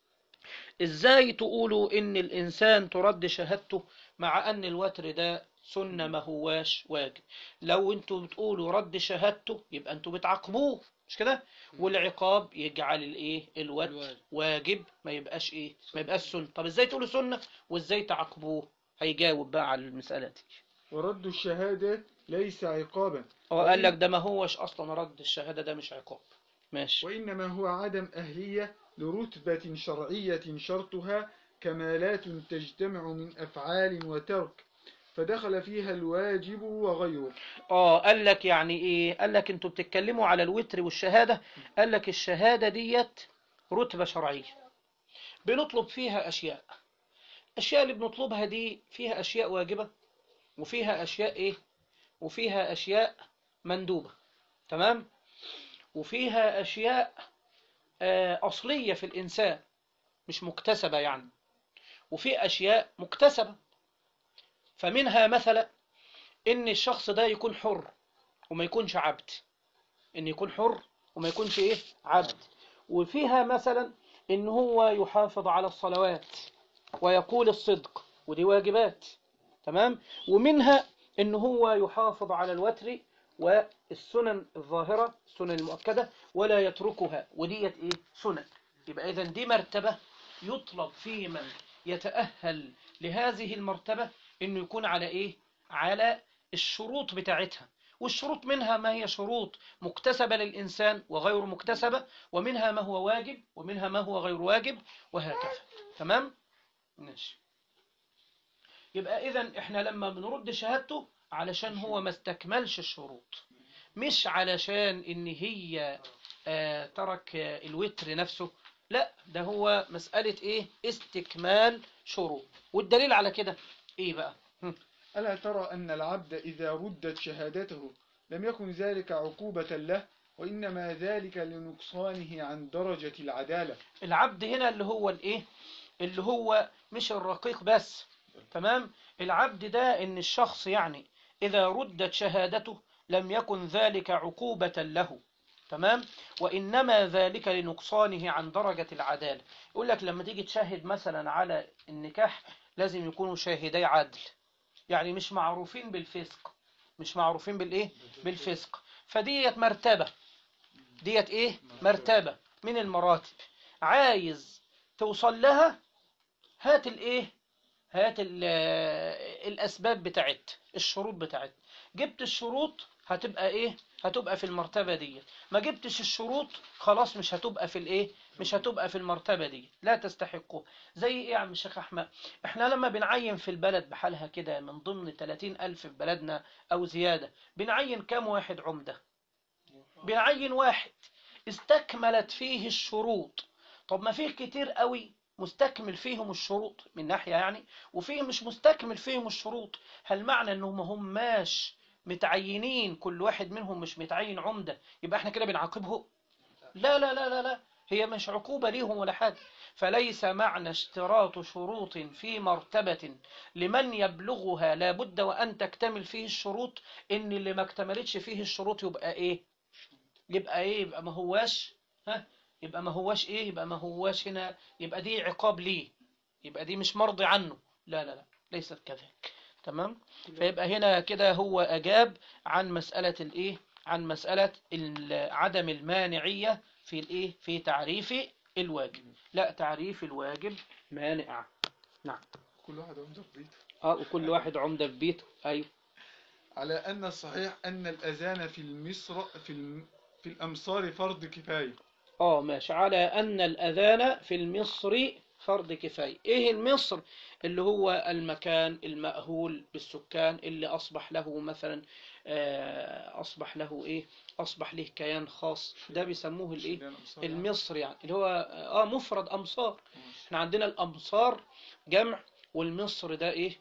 S1: ازاي تقولوا ان الانسان ترد شهادته مع ان الوتر ده سنه ما هواش واجب لو انتوا بتقولوا رد شهادته يبقى انتوا بتعاقبوه مش كده والعقاب يجعل الايه الوتر
S3: الواجب.
S1: واجب ما يبقاش ايه ما يبقاش سنه طب ازاي تقولوا سنه وازاي تعاقبوه هيجاوب بقى على المساله دي
S2: ورد الشهادة ليس عقابا
S1: هو قال لك ده ما هوش اصلا رد الشهاده ده مش عقاب ماشي
S2: وإنما هو عدم أهلية لرتبة شرعية شرطها كمالات تجتمع من أفعال وترك فدخل فيها الواجب وغيره
S1: اه قال لك يعني ايه قال لك انتوا بتتكلموا على الوتر والشهاده قال لك الشهاده ديت رتبه شرعيه بنطلب فيها اشياء الاشياء اللي بنطلبها دي فيها اشياء واجبه وفيها اشياء ايه وفيها اشياء مندوبه تمام وفيها أشياء آه، أصلية في الإنسان مش مكتسبة يعني وفي أشياء مكتسبة فمنها مثلا إن الشخص ده يكون حر وما يكونش عبد إن يكون حر وما يكونش إيه عبد وفيها مثلا إن هو يحافظ على الصلوات ويقول الصدق ودي واجبات تمام ومنها إن هو يحافظ على الوتر والسنن الظاهرة السنن المؤكدة ولا يتركها وديت إيه سنن يبقى إذا دي مرتبة يطلب في من يتأهل لهذه المرتبة إنه يكون على إيه على الشروط بتاعتها والشروط منها ما هي شروط مكتسبة للإنسان وغير مكتسبة ومنها ما هو واجب ومنها ما هو غير واجب وهكذا تمام ماشي يبقى إذا إحنا لما بنرد شهادته علشان هو ما استكملش الشروط مش علشان إن هي آه ترك آه الوتر نفسه لا ده هو مسألة إيه استكمال شروط والدليل على كده إيه بقى هم.
S2: ألا ترى أن العبد إذا ردت شهادته لم يكن ذلك عقوبة له وإنما ذلك لنقصانه عن درجة العدالة
S1: العبد هنا اللي هو الايه اللي هو مش الرقيق بس تمام العبد ده ان الشخص يعني اذا ردت شهادته لم يكن ذلك عقوبة له تمام وانما ذلك لنقصانه عن درجة العدالة يقول لك لما تيجي تشهد مثلا على النكاح لازم يكونوا شاهدي عدل يعني مش معروفين بالفسق مش معروفين بالايه بالفسق فديت مرتبة ديت ايه مرتبة من المراتب عايز توصل لها هات الايه هات ال- الاسباب بتاعت الشروط بتاعت جبت الشروط هتبقى ايه هتبقى في المرتبة دي ما جبتش الشروط خلاص مش هتبقى في الايه مش هتبقى في المرتبة دي لا تستحقه زي ايه يا عم الشيخ احمد احنا لما بنعين في البلد بحالها كده من ضمن 30 الف في بلدنا او زيادة بنعين كام واحد عمدة بنعين واحد استكملت فيه الشروط طب ما فيه كتير قوي مستكمل فيهم الشروط من ناحية يعني وفيه مش مستكمل فيهم الشروط هل معنى انهم هماش متعينين كل واحد منهم مش متعين عمدة يبقى احنا كده بنعاقبه لا لا لا لا لا هي مش عقوبة ليهم ولا حاجة فليس معنى اشتراط شروط في مرتبة لمن يبلغها لابد وأن تكتمل فيه الشروط إن اللي ما اكتملتش فيه الشروط يبقى إيه يبقى إيه يبقى ما هواش ها يبقى ما هواش إيه يبقى ما هواش هنا يبقى دي عقاب ليه يبقى دي مش مرضي عنه لا لا لا ليست كذلك تمام فيبقى هنا كده هو أجاب عن مسألة الإيه عن مسألة ال- عدم المانعية في الإيه في تعريف الواجب لا تعريف الواجب مانع
S2: كل واحد عنده في بيته
S1: اه وكل واحد عمدة في بيته ايوه
S2: على أن الصحيح أن الأذان في المصر في الم... في الأمصار فرض كفاية
S1: اه ماشي على ان الاذان في المصر فرض كفاية ايه المصر اللي هو المكان المأهول بالسكان اللي اصبح له مثلا آه، اصبح له ايه اصبح له كيان خاص ده بيسموه الايه
S2: الأمصار يعني.
S1: المصر يعني اللي هو اه مفرد امصار احنا عندنا الامصار جمع والمصر ده ايه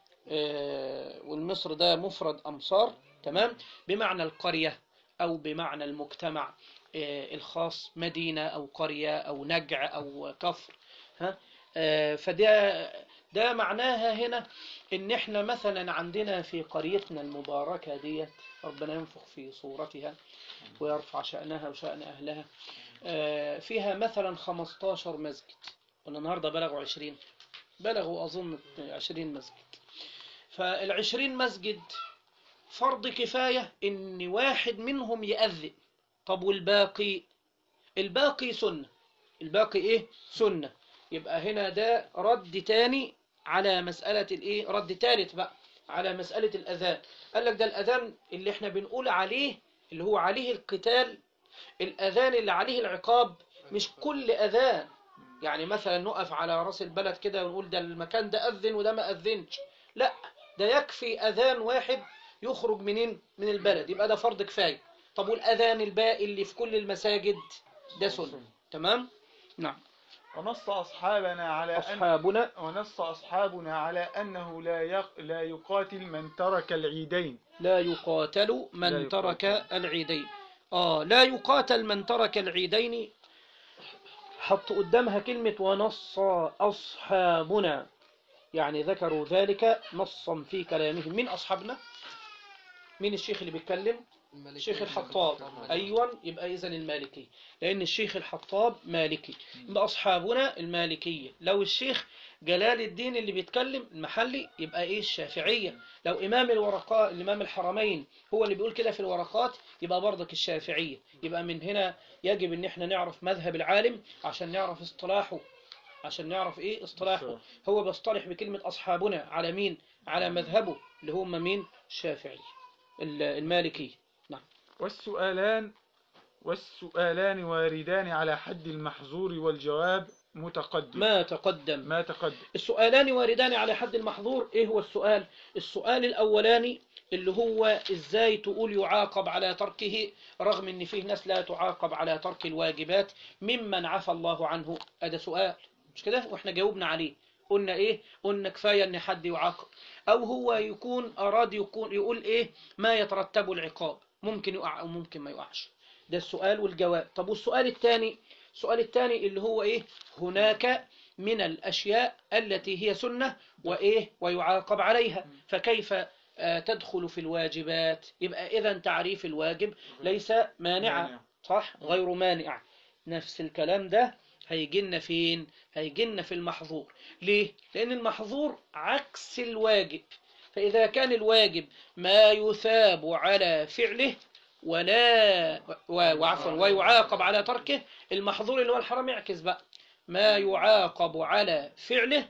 S1: آه والمصر ده مفرد امصار تمام بمعنى القرية او بمعنى المجتمع آه الخاص مدينة او قرية او نجع او كفر ها آه فده ده معناها هنا ان احنا مثلا عندنا في قريتنا المباركة ديت ربنا ينفخ في صورتها ويرفع شأنها وشأن أهلها آه، فيها مثلا 15 مسجد والنهاردة بلغوا 20 بلغوا أظن 20 مسجد فالعشرين مسجد فرض كفاية إن واحد منهم يأذن طب والباقي الباقي سنة الباقي إيه سنة يبقى هنا ده رد تاني على مسألة الإيه رد تالت بقى على مسألة الأذان قال لك ده الأذان اللي احنا بنقول عليه اللي هو عليه القتال الأذان اللي عليه العقاب مش كل أذان يعني مثلا نقف على راس البلد كده ونقول ده المكان ده أذن وده ما أذنش لا ده يكفي أذان واحد يخرج منين من البلد يبقى ده فرض كفاية طب والأذان الباقي اللي في كل المساجد ده سنة تمام نعم
S2: ونص أصحابنا على أن
S1: أصحابنا
S2: ونص أصحابنا على أنه لا يق... لا يقاتل من ترك العيدين
S1: لا يقاتل من
S2: لا
S1: ترك
S2: يقاتل.
S1: العيدين آه لا يقاتل من ترك العيدين حط قدامها كلمة ونص أصحابنا يعني ذكروا ذلك نصا في كلامهم من أصحابنا مين الشيخ اللي بيتكلم الشيخ الحطاب أيوة يبقى إذن المالكي لأن الشيخ الحطاب مالكي يبقى أصحابنا المالكية لو الشيخ جلال الدين اللي بيتكلم المحلي يبقى إيه الشافعية لو إمام الورقاء الإمام الحرمين هو اللي بيقول كده في الورقات يبقى برضك الشافعية يبقى من هنا يجب إن إحنا نعرف مذهب العالم عشان نعرف اصطلاحه عشان نعرف إيه اصطلاحه هو بيصطلح بكلمة أصحابنا على مين على مذهبه اللي هم مين الشافعي ال- المالكي
S2: والسؤالان والسؤالان واردان على حد المحظور والجواب متقدم
S1: ما تقدم
S2: ما تقدم
S1: السؤالان واردان على حد المحظور ايه هو السؤال السؤال الاولاني اللي هو ازاي تقول يعاقب على تركه رغم ان فيه ناس لا تعاقب على ترك الواجبات ممن عفى الله عنه هذا سؤال مش كده واحنا جاوبنا عليه قلنا ايه قلنا كفايه ان حد يعاقب او هو يكون اراد يكون يقول ايه ما يترتب العقاب ممكن يقع او ممكن ما يقعش ده السؤال والجواب طب والسؤال الثاني السؤال الثاني اللي هو ايه هناك من الاشياء التي هي سنه وايه ويعاقب عليها فكيف آه، تدخل في الواجبات يبقى اذا تعريف الواجب ليس مانعا
S2: مانع.
S1: صح غير مانع نفس الكلام ده هيجينا فين هيجينا في المحظور ليه لان المحظور عكس الواجب فاذا كان الواجب ما يثاب على فعله ولا و- وعفوا ويعاقب على تركه المحظور اللي هو الحرام يعكس بقى ما يعاقب على فعله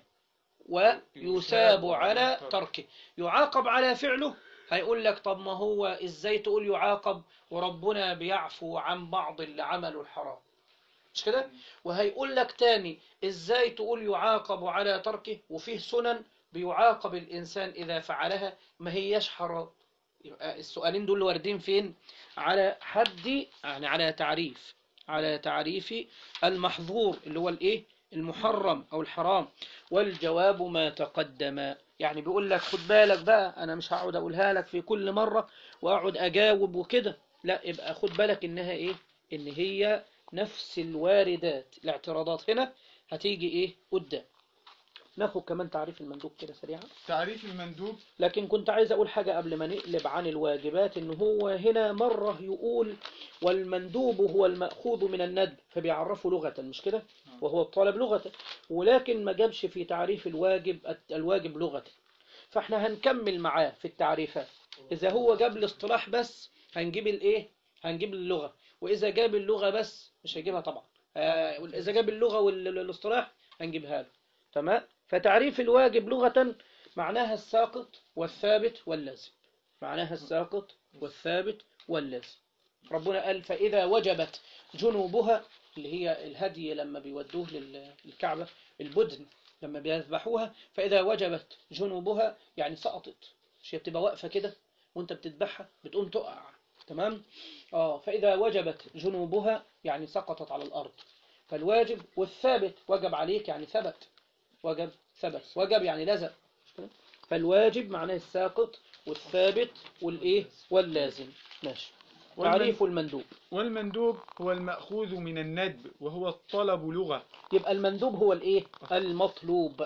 S1: ويثاب على تركه يعاقب على فعله هيقول لك طب ما هو ازاي تقول يعاقب وربنا بيعفو عن بعض اللي عملوا الحرام مش كده وهيقول لك تاني ازاي تقول يعاقب على تركه وفيه سنن بيعاقب الانسان اذا فعلها ما هياش حرام يبقى السؤالين دول واردين فين على حد يعني على تعريف على تعريف المحظور اللي هو الايه المحرم او الحرام والجواب ما تقدم يعني بيقول لك خد بالك بقى انا مش هقعد اقولها لك في كل مرة واقعد اجاوب وكده لا يبقى خد بالك انها ايه ان هي نفس الواردات الاعتراضات هنا هتيجي ايه قدام ناخد كمان تعريف المندوب كده سريعا
S2: تعريف المندوب
S1: لكن كنت عايز أقول حاجة قبل ما نقلب عن الواجبات إن هو هنا مرة يقول والمندوب هو المأخوذ من الندب فبيعرفه لغة مش كده وهو الطالب لغة ولكن ما جابش في تعريف الواجب الواجب لغة فاحنا هنكمل معاه في التعريفات إذا هو جاب الاصطلاح بس هنجيب الإيه هنجيب اللغة وإذا جاب اللغة بس مش هيجيبها طبعا آه، إذا جاب اللغة والاصطلاح هنجيبها له تمام فتعريف الواجب لغة معناها الساقط والثابت واللازم معناها الساقط والثابت واللازم ربنا قال فإذا وجبت جنوبها اللي هي الهدي لما بيودوه لل- للكعبة البدن لما بيذبحوها فإذا وجبت جنوبها يعني سقطت مش هي بتبقى واقفة كده وانت بتذبحها بتقوم تقع تمام اه فإذا وجبت جنوبها يعني سقطت على الأرض فالواجب والثابت وجب عليك يعني ثبت وجب ثبت وجب يعني لزم مش كده؟ فالواجب معناه الساقط والثابت والايه واللازم ماشي
S2: والمن-
S1: تعريف المندوب
S2: والمندوب هو المأخوذ من الندب وهو الطلب لغة
S1: يبقى المندوب هو الايه المطلوب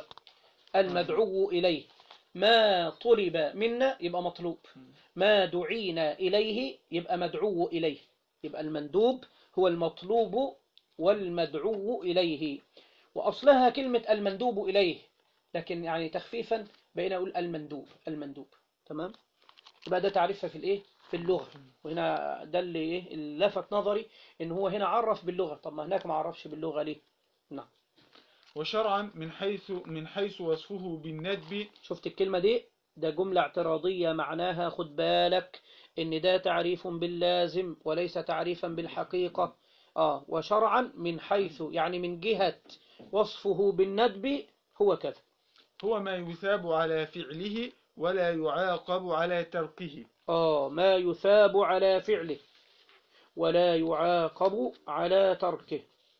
S1: المدعو اليه ما طلب منا يبقى مطلوب ما دعينا اليه يبقى مدعو اليه يبقى المندوب هو المطلوب والمدعو اليه واصلها كلمة المندوب اليه لكن يعني تخفيفا بقينا اقول المندوب المندوب تمام يبقى ده تعريفها في الايه في اللغة وهنا ده اللي ايه اللي لفت نظري ان هو هنا عرف باللغة طب ما هناك ما عرفش باللغة ليه نعم
S2: وشرعا من حيث من حيث وصفه بالندب
S1: شفت الكلمة دي ده جملة اعتراضية معناها خد بالك ان ده تعريف باللازم وليس تعريفا بالحقيقة اه وشرعا من حيث يعني من جهة وصفه بالندب هو كذا
S2: هو ما يثاب على فعله ولا يعاقب على تركه
S1: آه ما يثاب على فعله ولا يعاقب على تركه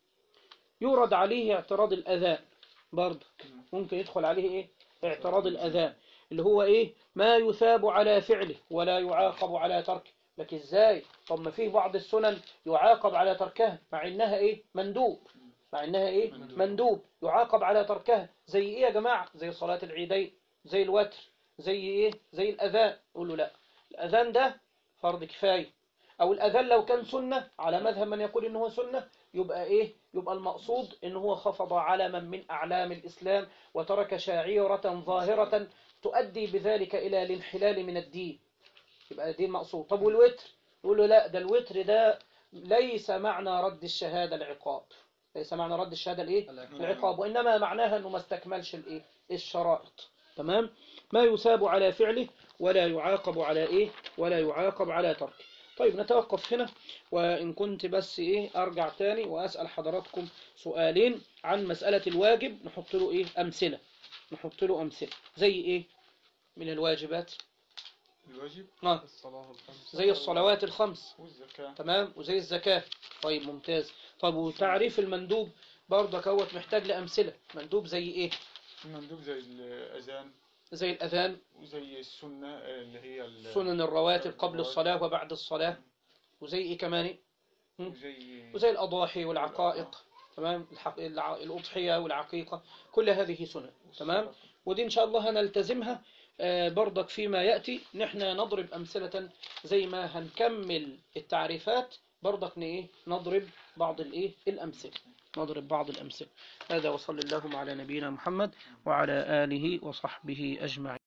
S1: يورد عليه اعتراض الأذان برضه ممكن يدخل عليه إيه اعتراض الأذان اللي هو إيه ما يثاب على فعله ولا يعاقب على تركه لك ازاي طب ما فيه بعض السنن يعاقب على تركها مع انها ايه مندوب مع انها ايه
S2: مندوب.
S1: مندوب يعاقب على تركها زي ايه يا جماعة زي صلاة العيدين زي الوتر زي ايه زي الاذان قول له لا الاذان ده فرض كفاية او الاذان لو كان سنة على مذهب من يقول انه هو سنة يبقى ايه يبقى المقصود ان هو خفض علما من اعلام الاسلام وترك شعيرة ظاهرة تؤدي بذلك الى الانحلال من الدين يبقى دي المقصود طب والوتر يقول له لا ده الوتر ده ليس معنى رد الشهادة العقاب ليس معنى رد الشهادة الايه العقاب وإنما معناها أنه ما استكملش الإيه الشرائط تمام ما يثاب على فعله ولا يعاقب على إيه ولا يعاقب على تركه طيب نتوقف هنا وإن كنت بس إيه أرجع تاني وأسأل حضراتكم سؤالين عن مسألة الواجب نحط له إيه أمثلة نحط له أمثلة زي إيه من الواجبات
S2: الواجب
S1: آه.
S2: الصلاة الخمس
S1: زي الصلوات الخمس
S2: والزكاة
S1: تمام وزي الزكاة طيب ممتاز طب وتعريف المندوب برضك هوت محتاج لأمثلة مندوب زي إيه
S2: المندوب زي الأذان
S1: زي الأذان
S2: وزي السنة اللي هي ال-
S1: سنن الرواتب قبل الصلاة وبعد الصلاة وزي إيه كمان
S2: وزي
S1: وزي الأضاحي والعقائق تمام الحق... الع... الأضحية والعقيقة كل هذه سنن تمام ودي إن شاء الله هنلتزمها آه، برضك فيما يأتي نحن نضرب أمثلة زي ما هنكمل التعريفات برضك ن- إيه نضرب بعض الإيه الأمثلة نضرب بعض الأمثلة هذا وصلى اللهم على نبينا محمد وعلى آله وصحبه أجمعين